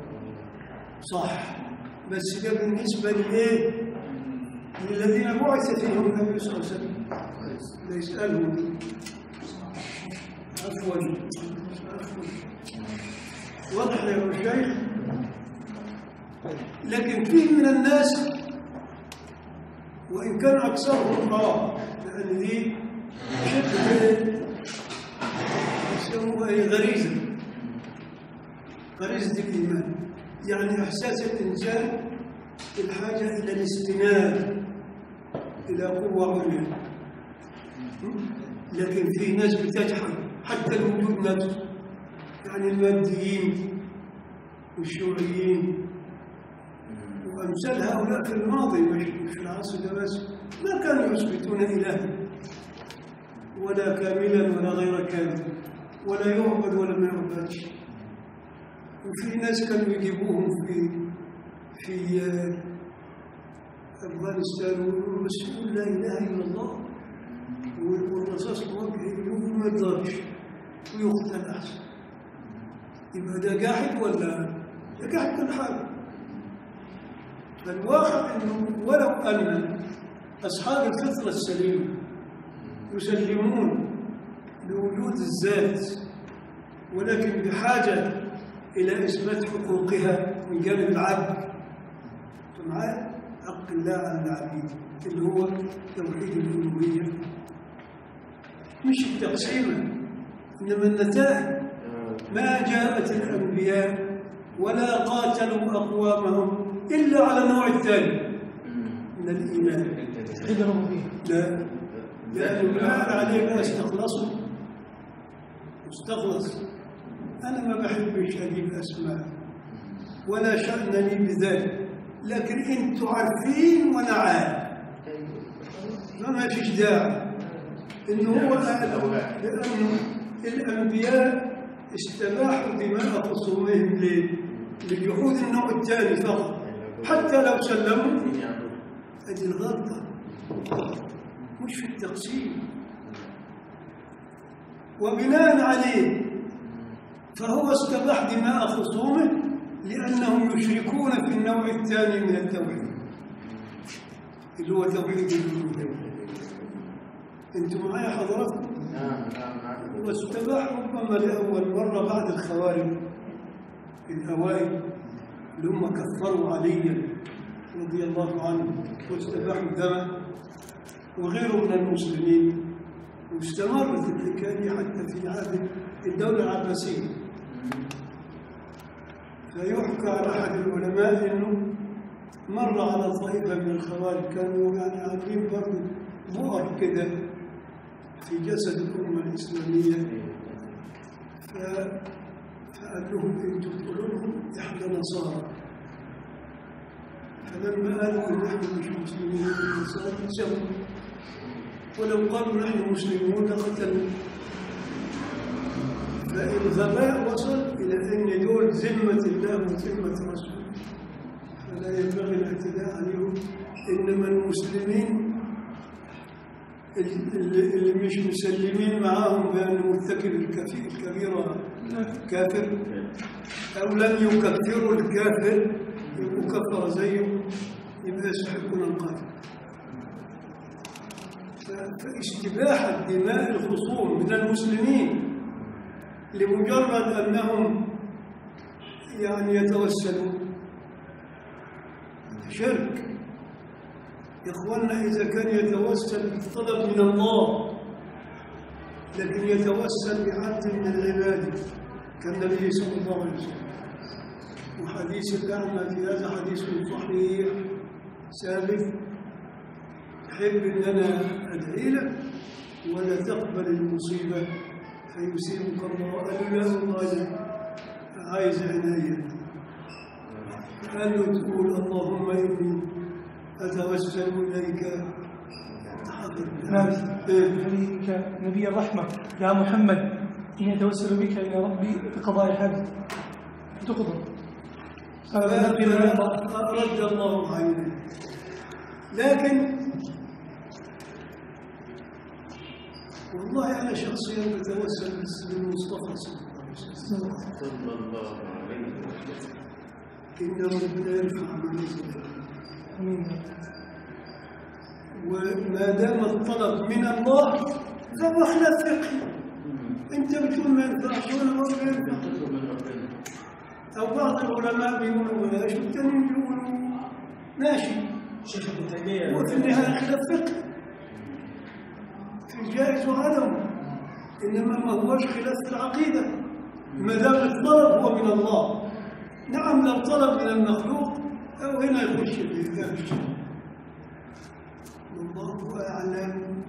صح بس ده بالنسبة لإيه؟ للذين بعث فيهم النبي صلى الله عليه وسلم ليسألهم عفوا عفوا واضح يا أبو الشيخ لكن فيه من الناس وإن كان أكثرهم اه لأن دي شبه يسموها إيه؟ غريزة غريزة الإيمان يعني إحساس الإنسان بالحاجة إلى الاستناد إلى قوة عليا لكن في ناس بتجحد حتى الوجود نفسه يعني الماديين والشيوعيين وأمثال هؤلاء في الماضي مش مش في العصر ده بس ما كانوا يثبتون إلها ولا كاملا ولا غير كامل ولا يعبد ولا ما يعبدش وفي ناس كانوا يجيبوهم في في آه، أفغانستان ويقولوا بس يقول لا إله إلا الله والرصاص موجه يقول ما يقدرش ويقتل أحسن يبقى ده جاحد ولا ده جاحد كل حاجة فالواقع انه ولو ان اصحاب الفطره السليمه يسلمون لوجود الذات ولكن بحاجه الى اثبات حقوقها من جانب العبد أنتم معايا حق الله على العبيد اللي هو توحيد الالوهيه مش التقسيمه انما النتائج ما جاءت الانبياء ولا قاتلوا اقوامهم الا على النوع الثاني من الايمان توحيد الربوبيه لا لانه ما عليه بقى استخلصوا استخلص انا ما بحبش اجيب اسماء ولا شان لي بذلك لكن انتوا عارفين وانا عارف ما فيش داعي انه هو قال لانه الانبياء استباحوا دماء خصومهم ليه؟ لجحود النوع الثاني فقط حتى لو سلموا هذه الغلطه مش في التقسيم وبناء عليه فهو استباح دماء خصومه لانهم يشركون في النوع الثاني من التوحيد اللي هو توحيد الالوهيه انتم معايا حضراتكم نعم نعم نعم واستباح ربما لأول مرة بعد الخوارج الأوائل اللي هم كفروا عليا رضي الله عنه واستباحوا دمه وغيره من المسلمين واستمرت الحكاية دي حتى في عهد الدولة العباسية فيحكى عن أحد العلماء إنه مر على طائفة من الخوارج كانوا يعني عاملين برضه بؤر كده في جسد الأمة الإسلامية ف- فقال لهم انتم تقولوا لهم احنا نصارى فلما قالوا ان نحن مش مسلمين نصارى سووا ولو قالوا نحن مسلمون لقتلوا فالغباء وصل الى ان دول ذمه الله وذمه رسوله فلا ينبغي الاعتداء عليهم انما المسلمين اللي اللي مش مسلمين معاهم بأن مرتكب الكفي- الكبيرة كافر أو لم يكفروا الكافر يبقوا كفر زيه يبقى يستحقون القتل ف- فاشتباح دماء الخصوم من المسلمين لمجرد أنهم يعني يتوسلون شرك يا اخوانا اذا كان يتوسل بالطلب من الله لكن يتوسل بعبد من العباد كالنبي صلى الله عليه وسلم وحديث الاعمى في هذا حديث صحيح ثابت تحب ان انا ادعي لك ولا تقبل المصيبه فيصيبك الله قال له لا والله أنا عايز عنايه قال له تقول اللهم اني اتوسل اليك نعم إيه. نبيك نبي الرحمة يا محمد إني أتوسل بك إلى ربي بقضاء الحاجة تقضى قال نبي الله رد الله عينه لكن والله انا شخصيا بتوسل بالمصطفى صلى الله عليه وسلم صلى الله عليه وسلم ان ربنا يرفع من يزل آمين وما دام الطلب من الله فهو خلاف فقهي انت بتقول ما ينفعش وانا بقول ما ينفع تطلب من ربنا او بعض العلماء بيقولوا بلاش والتانيين بيقولوا ماشي شيخ ابن تيمية وفي النهايه خلاف فقهي في الجائز وعدمه انما ما هوش خلاف في العقيده ما دام الطلب هو من الله نعم لو طلب من المخلوق أو هنا يخش في ذلك الشيء والله أعلم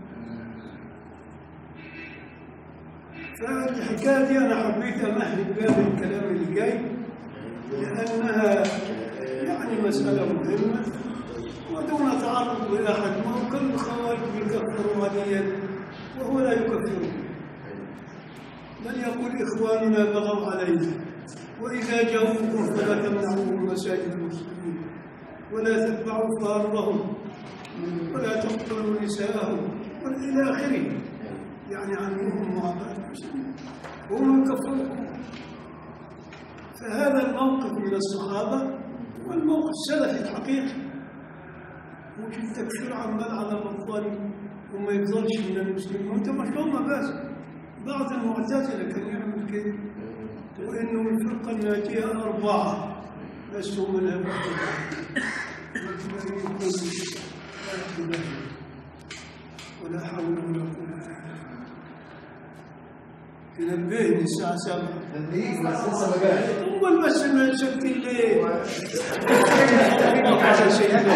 فالحكاية دي أنا حبيت أمهد بها الكلام اللي جاي لأنها يعني مسألة مهمة ودون تعرض لأحد ما هو كل الخوارج يكفروا عليا وهو لا يكفرون بل يقول إخواننا بغوا علينا وإذا جاءوكم فلا تمنعوهم مساجد المسلمين ولا تتبعوا فارهم ولا تقتلوا نساءهم إلى آخره يعني عنهم معاملة المسلمين وهم يكفرون فهذا الموقف من الصحابة والموقف السلفي الحقيقي مش التكفير عمال على بطال وما يفضلش من المسلمين وانت مش هم بس بعض المعتزلة كان يعمل كده وانه الفرقة الناجية أربعة لست منها واحدة ولا حول ولا قوة تنبهني الساعة 7 تدريب بس لسه ما جاش أول بس ما شفت الليل على سيدنا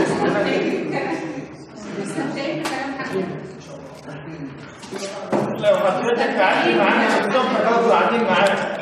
مستمتعين بكلام حضرتك لو حضرتك قعدت معانا في الصبح برضه قاعدين معانا